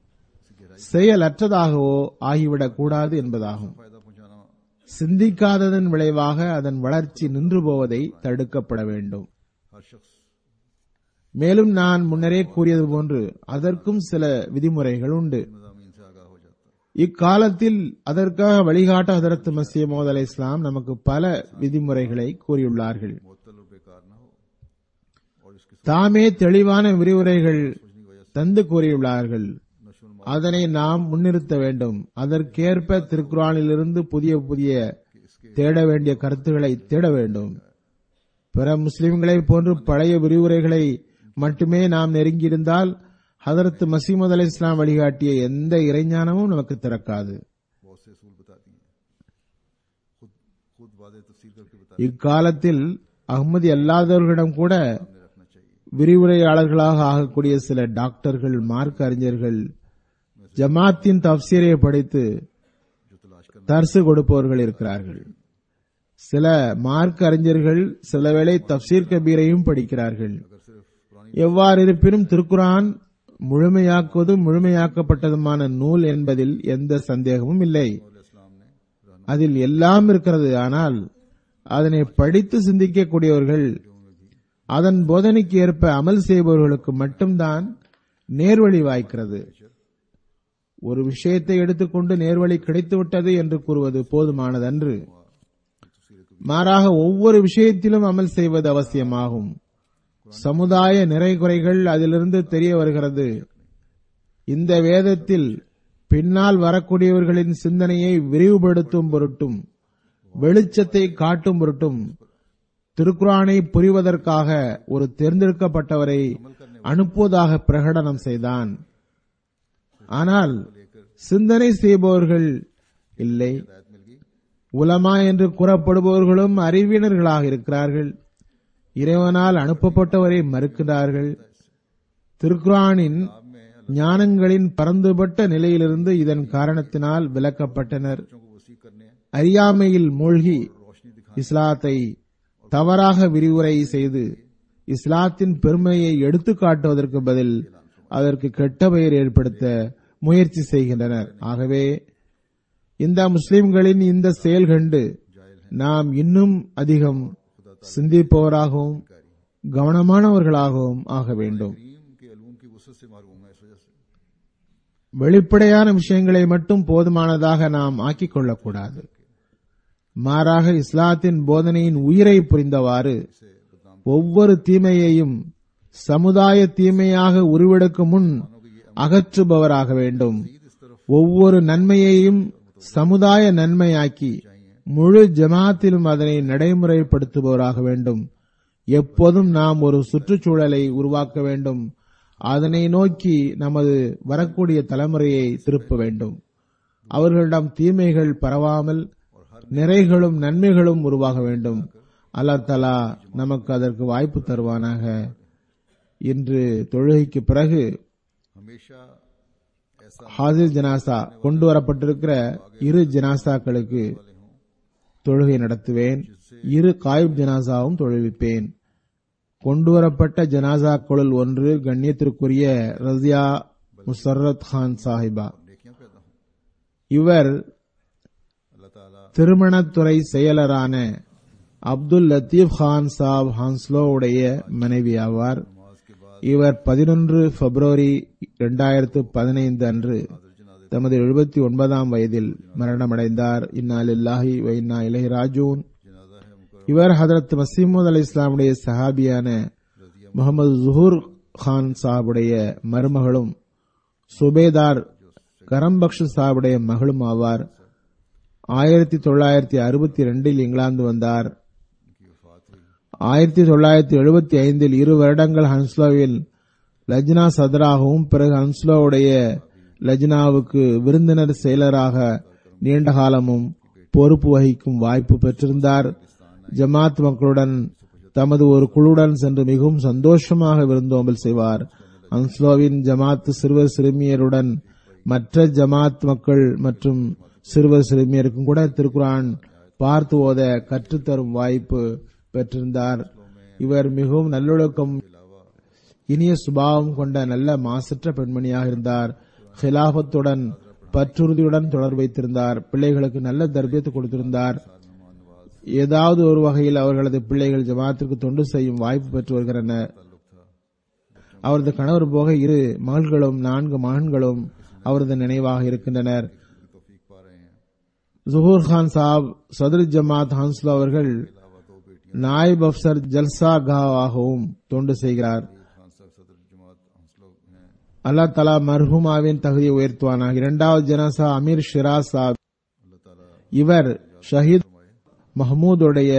Speaker 2: செயலற்றதாகவோ ஆகிவிடக் கூடாது என்பதாகும்
Speaker 1: फायदा पहुंचाना
Speaker 2: சிந்திக்காததன் விளைவாக அதன் வளர்ச்சி நின்று போவதை தடுக்கப்பட வேண்டும்
Speaker 1: हर शख्स
Speaker 2: மேலும் நான் முன்னரே கூறியது போன்று அதற்கும் சில விதிமுறைகள் உண்டு
Speaker 1: मजामीन से आगाह हो जाता है
Speaker 2: இக்காலத்தில் அதற்காக வழிகாட்ட ஹதரத் மசீ மோத் அலை இஸ்லாம் நமக்கு பல விதிமுறைகளை கூறியுள்ளார்கள்
Speaker 1: मुअत्तल और बेकार ना हो और इसकी
Speaker 2: தாமே தெளிவான விரிவுரைகள் தந்து கூறியுள்ளார்கள்
Speaker 1: नशो
Speaker 2: அதனை நாம் முன்னிறுத்த வேண்டும் அதற்கேற்ப திருக்குறானிலிருந்து புதிய புதிய தேட வேண்டிய கருத்துக்களை தேட வேண்டும் பிற முஸ்லிம்களைப் போன்று பழைய விரிவுரைகளை மட்டுமே நாம் நெருங்கியிருந்தால் ஹதரத் மசீமது அலை இஸ்லாம் வழிகாட்டிய எந்த இறைஞானமும் நமக்கு திறக்காது
Speaker 1: बहुत से असूल बता दिए खुद खुद वादे तफसील करके बता
Speaker 2: இக்காலத்தில் அகமதி அல்லாதவர்களிடம் கூட
Speaker 1: सामने रखना चाहिए
Speaker 2: விரிவுரையாளர்களாக ஆகக்கூடிய சில டாக்டர்கள் மார்க் அறிஞர்கள் ஜமாத்தின் தப்சீரை படித்து
Speaker 1: जो तलाश करना
Speaker 2: தர்சு கொடுப்பவர்கள் இருக்கிறார்கள் சில மார்க் அறிஞர்கள் சிலவேளை தப்சீர் கபீரையும் படிக்கிறார்கள்
Speaker 1: अगर सिर्फ पुरानी
Speaker 2: எவ்வாறு இருப்பினும் திருக்குரான் முழுமையாக்குவதும் முழுமையாக்கப்பட்டதுமான நூல் என்பதில் எந்த சந்தேகமும் இல்லை
Speaker 1: इस्लाम ने
Speaker 2: அதில் எல்லாம் இருக்கிறது ஆனால் அதனை படித்து சிந்திக்கக்கூடியவர்கள் அதன் போதனைக்கு ஏற்ப அமல் செய்பவர்களுக்கு மட்டும்தான் நேர்வழி வாய்க்கிறது ஒரு விஷயத்தை எடுத்துக்கொண்டு நேர்வழி கிடைத்துவிட்டது என்று கூறுவது போதுமானதன்று மாறாக ஒவ்வொரு விஷயத்திலும் அமல் செய்வது அவசியமாகும் சமுதாய நிறைகுறைகள் அதிலிருந்து தெரிய வருகிறது இந்த வேதத்தில் பின்னால் வரக்கூடியவர்களின் சிந்தனையை விரிவுபடுத்தும் பொருட்டும் வெளிச்சத்தை காட்டும் பொருட்டும் திருக்குரானை புரிவதற்காக ஒரு தேர்ந்தெடுக்கப்பட்டவரை அனுப்புவதாக பிரகடனம் செய்தான் ஆனால் சிந்தனை செய்பவர்கள் இல்லை உலமா என்று கூறப்படுபவர்களும் அறிவினர்களாக இருக்கிறார்கள் இறைவனால் அனுப்பப்பட்டவரை மறுக்கிறார்கள் திருக்குரானின் ஞானங்களின் பரந்துபட்ட நிலையிலிருந்து இதன் காரணத்தினால் விலக்கப்பட்டனர் அறியாமையில் மூழ்கி இஸ்லாத்தை தவறாக விரிவுரை செய்து இஸ்லாத்தின் பெருமையை எடுத்துக் காட்டுவதற்கு பதில் அதற்கு கெட்ட பெயர் ஏற்படுத்த முயற்சி செய்கின்றனர் ஆகவே இந்த முஸ்லிம்களின் இந்த செயல் கண்டு நாம் இன்னும் அதிகம் சிந்திப்பவராகவும் கவனமானவர்களாகவும் ஆக வேண்டும்
Speaker 1: करीम के अलूम की वसत से मारूम है इस वजह से
Speaker 2: வெளிப்படையான விஷயங்களை மட்டும் போதுமானதாக நாம் ஆக்கிக் கொள்ளக்கூடாது மாறாக இஸ்லாத்தின் போதனையின் உயிரை புரிந்தவாறு ஒவ்வொரு தீமையையும் சமுதாய தீமையாக உருவெடுக்கும் முன் அகற்றுபவராக வேண்டும் ஒவ்வொரு நன்மையையும் சமுதாய நன்மையாக்கி முழு ஜமாத்திலும் அதனை நடைமுறைப்படுத்துபவராக வேண்டும் எப்போதும் நாம் ஒரு சுற்றுச்சூழலை உருவாக்க வேண்டும் அதனை நோக்கி நமது வரக்கூடிய தலைமுறையை திருப்ப வேண்டும் அவர்களிடம் தீமைகள் பரவாமல் நிறைகளும் நன்மைகளும் உருவாக வேண்டும் அல்லாஹ் தலா நமக்கு அதற்கு வாய்ப்பு தருவானாக இன்று தொழுகைக்கு பிறகு
Speaker 1: हमेशा ऐसा
Speaker 2: ஹாசிர் ஜனாசா கொண்டு வரப்பட்டிருக்கிற இரு ஜனாசாக்களுக்கு தொழுகை நடத்துவேன் இரு காயிப் ஜனாசாவும் தொழுவிப்பேன் கொண்டுவரப்பட்ட ஜனாசாக்களுள் ஒன்று கண்ணியத்திற்குரிய ரசியா முசர்ரத் கான் சாஹிபா
Speaker 1: नेकियां पैदा हों
Speaker 2: இவர்
Speaker 1: अल्लाह ताला
Speaker 2: திருமணத்துறை செயலரான அப்துல் லத்தீப் கான் சாப் ஹான்ஸ்லோ உடைய மனைவி ஆவார்
Speaker 1: नमाज के बाद
Speaker 2: இவர் பதினொன்று பிப்ரவரி இரண்டாயிரத்து பதினைந்து அன்று தமது எழுபத்தி ஒன்பதாம் வயதில் மரணமடைந்தார் இன்னாலில்லாஹி வ இன்னா இலைஹி ராஜூன்
Speaker 1: जनाजा है मुकर
Speaker 2: இவர் ஹதரத் மசீமுத் அலி இஸ்லாமுடைய சஹாபியான முகமது ஜுஹூர் கான் சாஹுடைய மருமகளும் சுபேதார் கரம்பக்ஷ் சாஹுடைய மகளும் ஆவார் ஆயிரத்தி தொள்ளாயிரத்தி அறுபத்தி ரெண்டில் இங்கிலாந்து வந்தார்
Speaker 1: की वफात हुई
Speaker 2: ஆயிரத்தி தொள்ளாயிரத்தி எழுபத்தி ஐந்தில் இரு வருடங்கள் ஹன்ஸ்லோவில் லஜ்னா சதராகவும் பிறகு ஹன்ஸ்லோவுடைய லஜ்னாவுக்கு விருந்தினர் செயலராக நீண்ட காலமும் பொறுப்பு வகிக்கும் வாய்ப்பு பெற்றிருந்தார் ஜமாத் மக்களுடன் தமது ஒரு குழுவுடன் சென்று மிகவும் சந்தோஷமாக விருந்தோம்பல் செய்வார் அன்ஸ்லோவின் ஜமாத் சிறுவர் சிறுமியருடன் மற்ற ஜமாத் மக்கள் மற்றும் சிறுவர் சிறுமியருக்கும் கூட திருக்குரான் பார்த்து ஓத கற்றுத்தரும் வாய்ப்பு பெற்றிருந்தார் இவர் மிகவும் நல்லொழுக்கம் இனிய சுபாவம் கொண்ட நல்ல மாசற்ற பெண்மணியாக இருந்தார் ஹிலாபத்துடன் பற்றுறுதியுடன் தொடர்பு வைத்திருந்தார் பிள்ளைகளுக்கு நல்ல தர்பியத்து கொடுத்திருந்தார் ஏதாவது ஒரு வகையில் அவர்களது பிள்ளைகள் ஜமாத்திற்கு தொண்டு செய்யும் வாய்ப்பு பெற்று வருகின்றனர் அவரது கணவர் போக இரு மகள்களும் நான்கு மகன்களும் அவரது நினைவாக இருக்கின்றனர்
Speaker 1: तौफीक पा रहे हैं
Speaker 2: ஜுஹூர் கான் சாப் சதுர் ஜமாத் ஹான்ஸ்லோ அவர்கள்
Speaker 1: अलावा दो बेटियां
Speaker 2: நாயிப் அப்சர் ஜல்சா காவாகவும் தொண்டு செய்கிறார்
Speaker 1: खान साहब सदर जमात हंसलो हैं
Speaker 2: அல்லாஹ் தலா மர்ஹூமாவின் தகுதியை உயர்த்துவானாக இரண்டாவது ஜனாசா அமீர் ஷிராஸ் சாப்
Speaker 1: अल्लाह ताला
Speaker 2: இவர் ஷஹீத் மஹமூதுடைய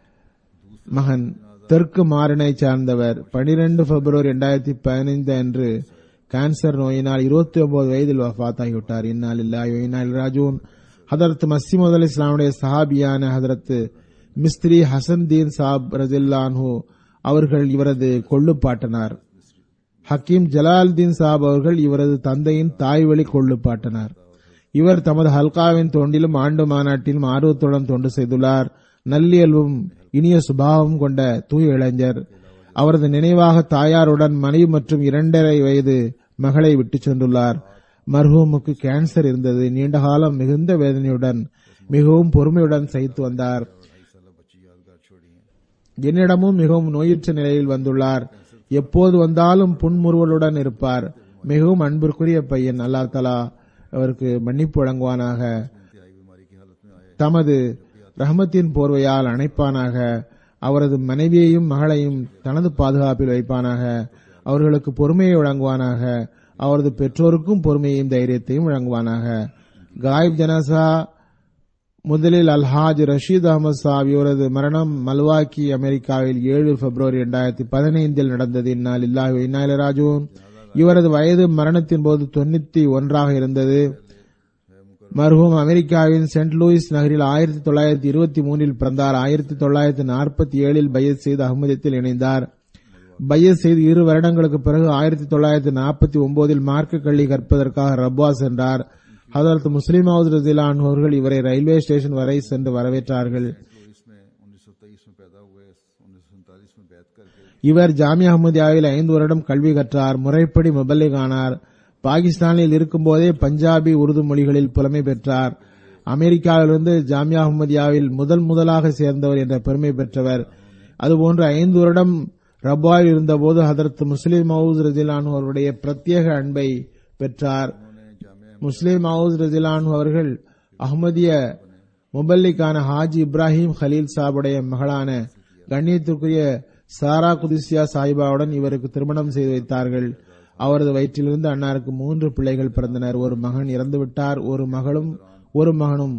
Speaker 2: மகன் தெற்கு மாறனை சார்ந்தவர் 12 பிப்ரவரி 2015 பதினைந்து அன்று கேன்சர் நோயினால் 29 ஒன்பது வயதில் வஃபாத்தாகிவிட்டார் இன்னால் இல்லாஹி வ இன்னா இலைஹி ராஜூன் ஹதரத் மசீமது அலி இஸ்லாமுடைய சஹாபியான ஹதரத் மிஸ்திரி ஹசன் தீன் சாப் ரஜில்லான்ஹு அவர்கள் இவரது கொள்ளுப்பாட்டனார் ஹக்கீம் ஜலால்தீன் சாப் அவர்கள் இவரது தந்தையின் தாய்வழி கொள்ளுப்பாட்டனார் இவர் தமது ஹல்காவின் தொண்டிலும் ஆண்டு மாநாட்டிலும் ஆர்வத்துடன் தொண்டு செய்துள்ளார் நல்லியல்பும் இனிய சுபாவம் கொண்ட தூய இளைஞர் அவரது நினைவாக தாயாருடன் மனைவி மற்றும் இரண்டரை வயது மகளை விட்டுச் சென்றுள்ளார் மர்ஹூமுக்கு கேன்சர் இருந்தது நீண்ட காலம் மிகுந்த வேதனையுடன் மிகவும் பொறுமையுடன் சகித்து வந்தார்
Speaker 1: ढाई साल बच्ची यादगार छोड़ी है
Speaker 2: என்னிடமும் மிகவும் நோயுற்ற நிலையில் வந்துள்ளார் எப்போது வந்தாலும் புன்முறுவலுடன் இருப்பார் மிகவும் அன்பிற்குரிய பையன் அல்லா தலா அவருக்கு மன்னிப்பு வழங்குவானாக
Speaker 1: इंतहाई बीमारी की हालत में आए
Speaker 2: தமது ரஹமத்தின் போர்வையால் அணைப்பானாக அவரது மனைவியையும் மகளையும் தனது பாதுகாப்பில் வைப்பானாக அவர்களுக்கு பொறுமையை வழங்குவானாக அவரது பெற்றோருக்கும் பொறுமையையும் தைரியத்தையும் வழங்குவானாக காயிப் ஜனசா முதலில் அல்ஹாஜ் ரஷீத் அகமது சாப் இவரது மரணம் மல்வாக்கி அமெரிக்காவில் ஏழு பிப்ரவரி இரண்டாயிரத்தி பதினைந்தில் நடந்தது இந்நாள் இல்லாஹி இந்நாளிராஜுவும் இவரது வயது மரணத்தின் போது தொண்ணூத்தி ஒன்றாக இருந்தது மர்ஹூம் அமெரிக்காவின் சென்ட் லூயிஸ் நகரில் ஆயிரத்தி தொள்ளாயிரத்தி இருபத்தி மூணில் பிறந்தார் ஆயிரத்தி தொள்ளாயிரத்தி நாற்பத்தி ஏழில் பையத் செய்து அகமதியத்தில் இணைந்தார் பையத் செய்து இரு வருடங்களுக்கு பிறகு ஆயிரத்தி தொள்ளாயிரத்தி நாற்பத்தி ஒன்பதில் மார்க்க கல்வி கற்பதற்காக ரப்வா சென்றார் ஹதரத் முஸ்லிம் ஹவுஸ் ரசிலான் அவர்கள் இவரை ரயில்வே ஸ்டேஷன் வரை சென்று வரவேற்றார்கள்
Speaker 1: लुइस में उन्नीस सौ तेईस में पैदा हुए उन्नीस सौ उनतालीस में बैत करके
Speaker 2: இவர் ஜாமியா அஹமதியாவில் ஐந்து வருடம் கல்வி கற்றார் முறைப்படி முபல்லிக் ஆனார் பாகிஸ்தானில் இருக்கும்போதே பஞ்சாபி உருது மொழிகளில் புலமை பெற்றார் அமெரிக்காவிலிருந்து ஜாமியா அஹமதியாவில் முதல் முதலாக சேர்ந்தவர் என்ற பெருமை பெற்றவர் அதுபோன்று ஐந்து வருடம் ரப்பாவில் இருந்தபோது ஹதரத் முஸ்லிம் ஹவுஸ் ரஜிலானு அவருடைய பிரத்யேக அன்பை பெற்றார்
Speaker 1: उन्होंने जामिया
Speaker 2: முஸ்லிம் ஹவுஸ் ரஜிலானு அவர்கள் அஹ்மதிய முபல்லிக்கான ஹாஜி இப்ராஹிம் ஹலீல் சாபுடைய மகளான கண்ணியத்திற்குரிய சாரா குதிசியா சாஹிபாவுடன் இவருக்கு திருமணம் செய்து வைத்தார்கள் அவரது வயிற்றிலிருந்து அன்னாருக்கு மூன்று பிள்ளைகள் பிறந்தனர் ஒரு மகன் இறந்துவிட்டார் ஒரு மகளும் ஒரு மகனும்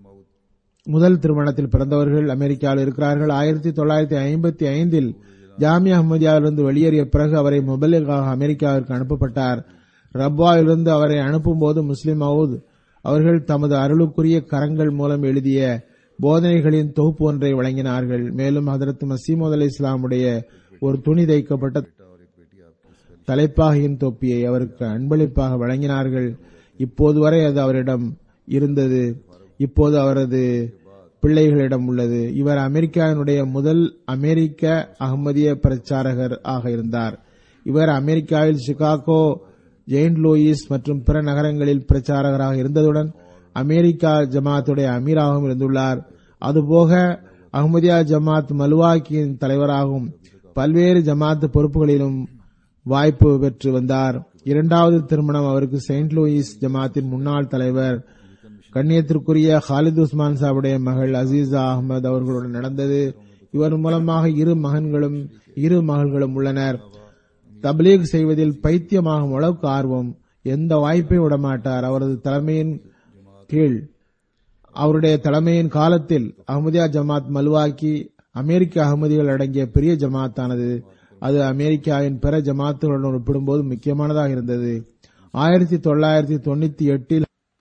Speaker 2: முதல் திருமணத்தில் பிறந்தவர்கள் அமெரிக்காவில் இருக்கிறார்கள் ஆயிரத்தி தொள்ளாயிரத்தி ஐம்பத்தி ஐந்தில் ஜாமியா அஹமதியாவிலிருந்து வெளியேறிய பிறகு அவரை முபல்லிகாக அமெரிக்காவிற்கு அனுப்பப்பட்டார் ரப்வாவிலிருந்து அவரை அனுப்பும்போது முஸ்லிம் மவுத் அவர்கள் தமது அருளுக்குரிய கரங்கள் மூலம் எழுதிய போதனைகளின் தொகுப்பு ஒன்றை வழங்கினார்கள் மேலும் ஹதரத் மசீமது அலி இஸ்லாமுடைய ஒரு துணி தைக்கப்பட்ட
Speaker 1: और एक बेटी आपकी
Speaker 2: தலைப்பாகையின் தொப்பியை அவருக்கு அன்பளிப்பாக வழங்கினார்கள் இப்போது வரை அது அவரிடம் இருந்தது இப்போது அவரது பிள்ளைகளிடம் உள்ளது இவர் அமெரிக்காவினுடைய முதல் அமெரிக்க அகமதிய பிரச்சாரகர் ஆக இருந்தார் இவர் அமெரிக்காவில் சிகாகோ ஜெயின்ட் லூயிஸ் மற்றும் பிற நகரங்களில் பிரச்சாரகராக இருந்ததுடன் அமெரிக்கா ஜமாத்துடைய அமீராகவும் இருந்துள்ளார் அதுபோக அஹ்மதியா ஜமாத் மலுவாக்கியின் தலைவராகவும் பல்வேறு ஜமாத் பொறுப்புகளிலும் வாய்ப்பு பெற்று வந்தார் இரண்டாவது திருமணம் அவருக்கு செயின்ட் லூயிஸ் ஜமாத்தின் முன்னாள் தலைவர் கண்ணியத்திற்குரிய ஹாலித் உஸ்மான் சாவுடைய மகள் அசீசா அகமது அவர்களுடன் நடந்தது இவர் மூலமாக இரு மகன்களும் இரு மகள்களும் உள்ளனர் தப்லீக் செய்வதில் பைத்தியமாகும் அளவுக்கு ஆர்வம் எந்த வாய்ப்பை விடமாட்டார் அவரது தலைமையின் கீழ் அவருடைய தலைமையின் காலத்தில் அஹ்மதியா ஜமாத் மல்வாக்கி அமெரிக்க அகமதிகள் அடங்கிய பெரிய ஜமாத்தானது அது அமெரிக்காவின் பிற ஜமாத்துகளுடன் ஒப்பிடும்போது முக்கியமானதாக இருந்தது ஆயிரத்தி தொள்ளாயிரத்தி தொண்ணூத்தி எட்டில்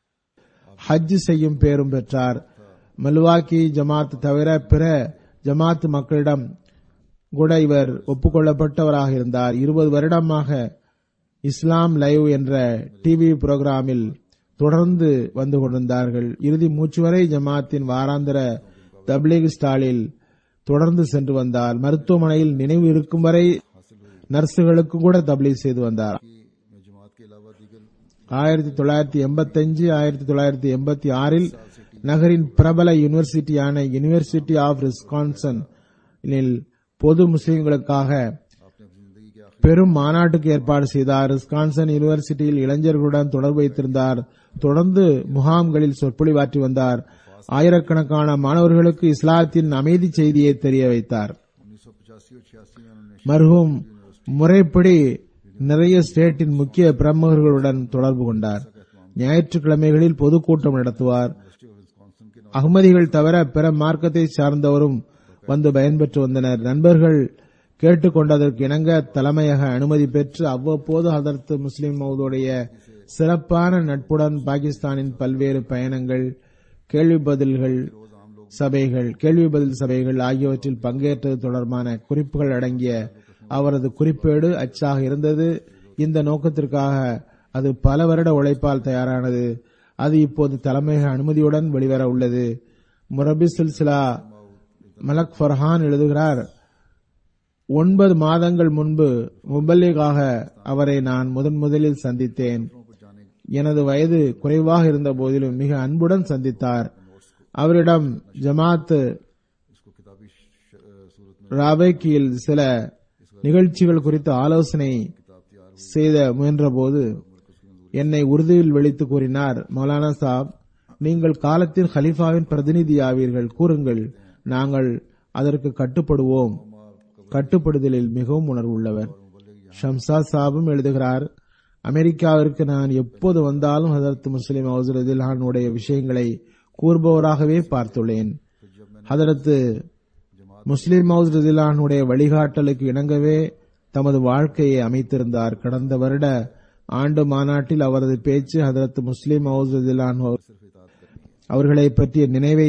Speaker 2: ஹஜ் செய்யும் பேரும் பெற்றார் மல்வாக்கி ஜமாத் தவிர பிற ஜமாத் மக்களிடம் கூட இவர் ஒப்புக்கொள்ளப்பட்டவராக இருந்தார் இருபது வருடமாக இஸ்லாம் லைவ் என்ற டிவி புரோகிராமில் தொடர்ந்து வந்து கொண்டிருந்தார்கள் இறுதி மூச்சு வரை ஜமாத்தின் வாராந்திர தப்லீக் ஸ்டாலில் தொடர்ந்து சென்று வந்தார் மருத்துவமனையில் நினைவு இருக்கும் வரை நர்சுகளுக்கு கூட தப்லீக் செய்து வந்தார்
Speaker 1: में जमात के अलावा दीगर
Speaker 2: ஆயிரத்தி தொள்ளாயிரத்தி எண்பத்தஞ்சு ஆயிரத்தி தொள்ளாயிரத்தி எண்பத்தி ஆறில் நகரின் பிரபல யூனிவர்சிட்டியான யூனிவர்சிட்டி ஆஃப் விஸ்கான்சன் பொது முஸ்லிம்களுக்காக
Speaker 1: आपने अपनी जिंदगी के आखिर
Speaker 2: பெரும் மாநாட்டுக்கு ஏற்பாடு செய்தார் விஸ்கான்சன் யூனிவர்சிட்டியில் இளைஞர்களுடன் தொடர்பு வைத்திருந்தார் தொடர்ந்து முகாம்களில் சொற்பொழிவாற்றி வந்தார் ஆயிரக்கணக்கான மாணவர்களுக்கு இஸ்லாத்தின் அமைதி செய்தியை தெரிய வைத்தார்
Speaker 1: उन्नीस सौ पचासी और छियासी में उन्होंने
Speaker 2: மர்ஹூம் முறைப்படி நிறைய ஸ்டேட்டின் முக்கிய பிரமுகர்களுடன் தொடர்பு கொண்டார் ஞாயிற்றுக்கிழமைகளில் பொதுக்கூட்டம் நடத்துவார்
Speaker 1: यूनिवर्सिटी ऑफ विस्कॉन्सिन के
Speaker 2: அகமதிகள் தவிர பிற மார்க்கத்தை சார்ந்தவரும் வந்து பயன்பெற்று வந்தனர் நண்பர்கள் கேட்டுக்கொண்டதற்கு இணங்க தலைமையக அனுமதி பெற்று அவ்வப்போது ஹதரத் முஸ்லிம் மௌதுடைய சிறப்பான நட்புடன் பாகிஸ்தானின் பல்வேறு பயணங்கள் கேள்வி பதில்கள் சபைகள் கேள்வி பதில் சபைகள் ஆகியவற்றில் பங்கேற்றது தொடர்பான குறிப்புகள் அடங்கிய அவரது குறிப்பேடு அச்சாக இருந்தது இந்த நோக்கத்திற்காக அது பல வருட உழைப்பால் தயாரானது அது இப்போது தலைமையக அனுமதியுடன் வெளிவர உள்ளது முரபி சில்சிலா மலக் ஃபர்ஹான் எழுதுகிறார் ஒன்பது மாதங்கள் முன்பு முபல்லிகாக அவரை நான் முதன் முதலில் சந்தித்தேன் எனது வயது குறைவாக இருந்த போதிலும் மிக அன்புடன் சந்தித்தார் அவரிடம் ஜமாத்
Speaker 1: इसको किताबी श- अ, सूरत में
Speaker 2: ராபேக்கியில் சில நிகழ்ச்சிகள் குறித்து ஆலோசனை
Speaker 1: किताब तैयार
Speaker 2: செய்த முயன்றபோது என்னை உறுதியில் வெளித்து கூறினார் மௌலானா சாப் நீங்கள் காலத்தில் ஹலீஃபாவின் பிரதிநிதியாவீர்கள் கூறுங்கள் நாங்கள் அதற்கு கட்டுப்படுவோம் கட்டுப்படுதலில் மிகவும் உணர்வுள்ளவர் ஷம்சா சாபும் எழுதுகிறார் அமெரிக்காவிற்கு நான் எப்போது வந்தாலும் ஹதரத் முஸ்லிம் ஹவுசரதில்லானுடைய விஷயங்களை கூறுபவராகவே பார்த்துள்ளேன் ஹதரத்து முஸ்லிம் ஹவுசரதில்லானுடைய வழிகாட்டலுக்கு இணங்கவே தமது வாழ்க்கையை அமைத்திருந்தார் கடந்த வருட ஆண்டு மாநாட்டில் அவரது பேச்சு ஹதரத் முஸ்லிம் ஹவுசரதில்லான் அவர்களை பற்றிய நினைவை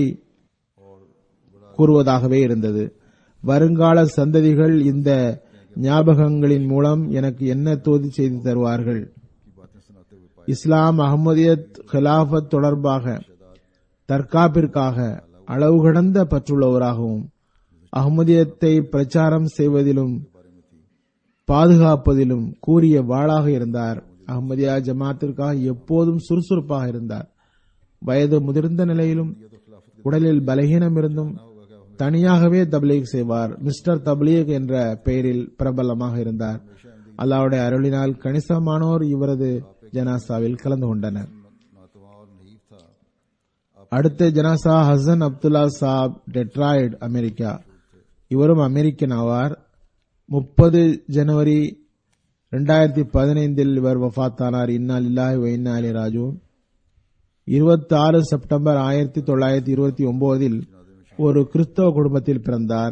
Speaker 2: கூறுவதாகவே இருந்தது வருங்கால சந்ததிகள் இந்த ஞாபகங்களின் மூலம் எனக்கு என்ன தோதி செய்து தருவார்கள்
Speaker 1: की बातें सुनाते हुए पाए
Speaker 2: இஸ்லாம் அகமதியத் கிலாஃபத் தொடர்பாக தற்காப்பிற்காக அளவு கடந்த பற்றுள்ளவராகவும் அகமதியத்தை பிரச்சாரம் செய்வதிலும் பாதுகாப்பதிலும் கூறிய வாளாக இருந்தார் அகமதியா ஜமாத்திற்காக எப்போதும் சுறுசுறுப்பாக இருந்தார் வயது முதிர்ந்த நிலையிலும் உடலில் பலகீனம் இருந்தும் தனியாகவே தப்லீக் செய்வார் மிஸ்டர் தப்லீக் என்ற பெயரில் பிரபலமாக இருந்தார் அல்லாவுடைய அருளினால் கணிசமானோர் இவரது ஜனாசாவில் கலந்து கொண்டனர்
Speaker 1: नातवा और नहीफ था
Speaker 2: அடுத்த ஜனாசா ஹசன் அப்துல்லா சாப் டெட்ராய்டு அமெரிக்கா இவரும் அமெரிக்கன் ஆவார் முப்பது ஜனவரி இரண்டாயிரத்தி பதினைந்தில் இவர் வஃத்தானார் இன்னா லில்லாஹி வ இன்னா இலைஹி ராஜூன் இருபத்தி ஆறு செப்டம்பர் ஆயிரத்தி தொள்ளாயிரத்தி இருபத்தி ஒன்பதில் ஒரு கிறிஸ்தவ குடும்பத்தில் பிறந்தார்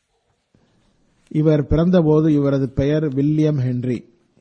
Speaker 2: இவர் பிறந்தபோது இவரது பெயர் வில்லியம் ஹென்றி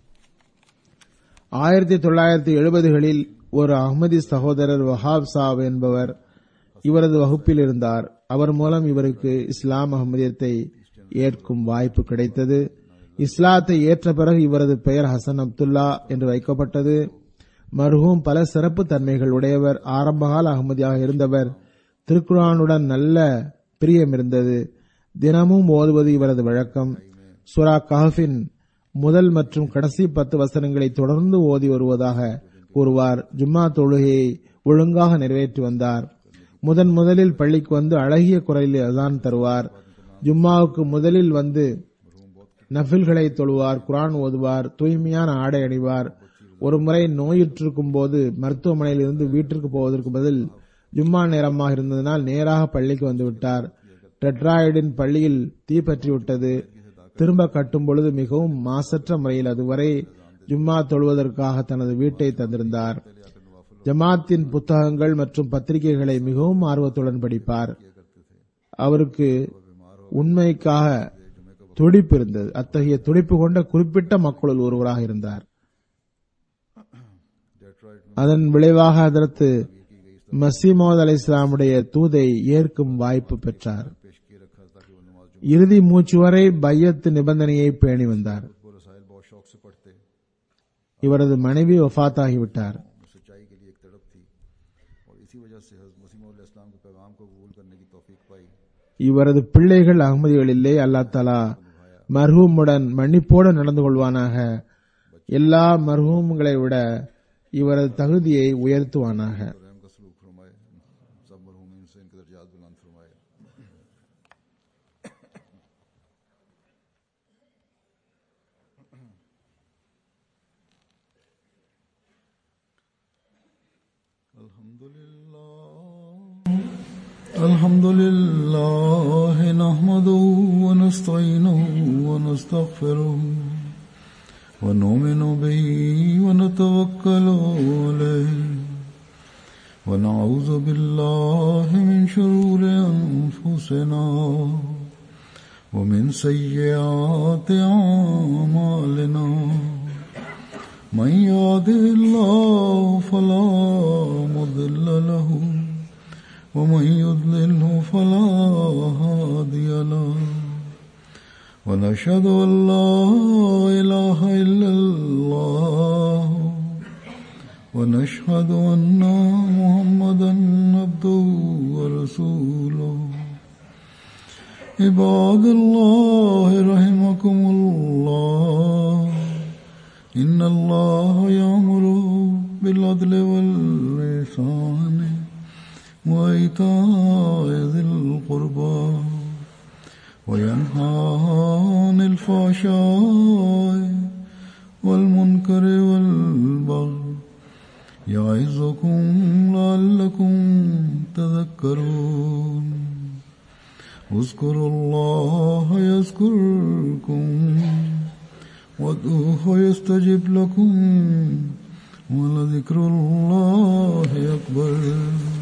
Speaker 2: ஆயிரத்தி தொள்ளாயிரத்தி எழுபதுகளில் ஒரு அஹ்மதி சகோதரர் வஹாப் சாப் என்பவர் இவரது வகுப்பில் இருந்தார் அவர் மூலம் இவருக்கு இஸ்லாம் அகமதியத்தை ஏற்கும் வாய்ப்பு கிடைத்தது இஸ்லாத்தை ஏற்ற பிறகு இவரது பெயர் ஹசன் அப்துல்லா என்று வைக்கப்பட்டது மர்ஹூம் பல சிறப்பு தன்மைகள் உடையவர் ஆரம்பகால அகமதியாக இருந்தவர் திருக்குரானுடன் நல்ல பிரியம் இருந்தது தினமும் ஓதுவது இவரது வழக்கம் சுரா கஹஃபின் முதல் மற்றும் கடைசி பத்து வசனங்களை தொடர்ந்து ஓதி வருவதாக கூறுவார் ஜும்மா தொழுகையை ஒழுங்காக நிறைவேற்றி வந்தார் முதன் முதலில் பள்ளிக்கு வந்து அழகிய குரலில் அதான் தருவார் ஜும்மாவுக்கு முதலில் வந்து நஃபில்களை தொழுவார் குரான் ஓதுவார் தூய்மையான ஆடை அணிவார் ஒரு முறை நோயுற்றிருக்கும் போது மருத்துவமனையில் இருந்து வீட்டிற்கு போவதற்கு பதில் ஜும்மா நேரமாக இருந்ததனால் நேராக பள்ளிக்கு வந்து விட்டார் டெட்ராய்டின் பள்ளியில் தீ பற்றி விட்டது திரும்ப கட்டும் பொழுது மிகவும் மாசற்ற முறையில் அதுவரை ஜும்மா தொழுவதற்காக தனது வீட்டை தந்திருந்தார் ஜமாத்தின் புத்தகங்கள் மற்றும் பத்திரிகைகளை மிகவும் ஆர்வத்துடன் படிப்பார் அவருக்கு உண்மைக்காக துடிப்பு இருந்தது அத்தகைய துடிப்பு கொண்ட குறிப்பிட்ட மக்களுள் ஒருவராக இருந்தார்
Speaker 1: डेट्रॉइट
Speaker 2: அதன் விளைவாக அதற்கு மசீமோத் அலை இஸ்லாமுடைய தூதை ஏற்கும் வாய்ப்பு பெற்றார்
Speaker 1: में पेश किए रखा ताकि वो नमाज
Speaker 2: இறுதி மூச்சு வரை பையத் நிபந்தனையை பேணி வந்தார்
Speaker 1: वो रसायल बहुत शौक से पढ़ते
Speaker 2: இவரது மனைவி வஃத்தாகிவிட்டார்
Speaker 1: सच्चाई के लिए एक तड़प थी और इसी वजह से हजरत मसीम इस्लाम के पैगाम को कबूल करने की तौफीक पाई
Speaker 2: இவரது பிள்ளைகள் அகமதிகளிலே அல்லாஹ் தலா மர்ஹூமுடன் மன்னிப்போடு நடந்து கொள்வானாக எல்லா மர்ஹூம்களை விட இவரது தகுதியை உயர்த்துவானாக
Speaker 1: रहम का सलूक फरमाए सब मरहूमिन से इनके दर्जात बुलंद फरमाए الحمد لله نحمده ونستعينه ونستغفره ونؤمن به ونتوكل عليه ونعوذ بالله من شرور أنفسنا ومن سيئات أعمالنا من يهده الله فلا مضل له ومن يضلله فلا هادي له ونشهد أن لا إله إلا الله ونشهد أن محمدا عبده ورسوله عباد الله رحمكم الله إن الله يأمر بالعدل والإحسان وإيتاء ذي القربى وينهى عن الفحشاء والمنكر والبغي يعظكم لعلكم تذكرون اذكروا الله يذكركم وادعوه يستجب لكم ولذكر الله أكبر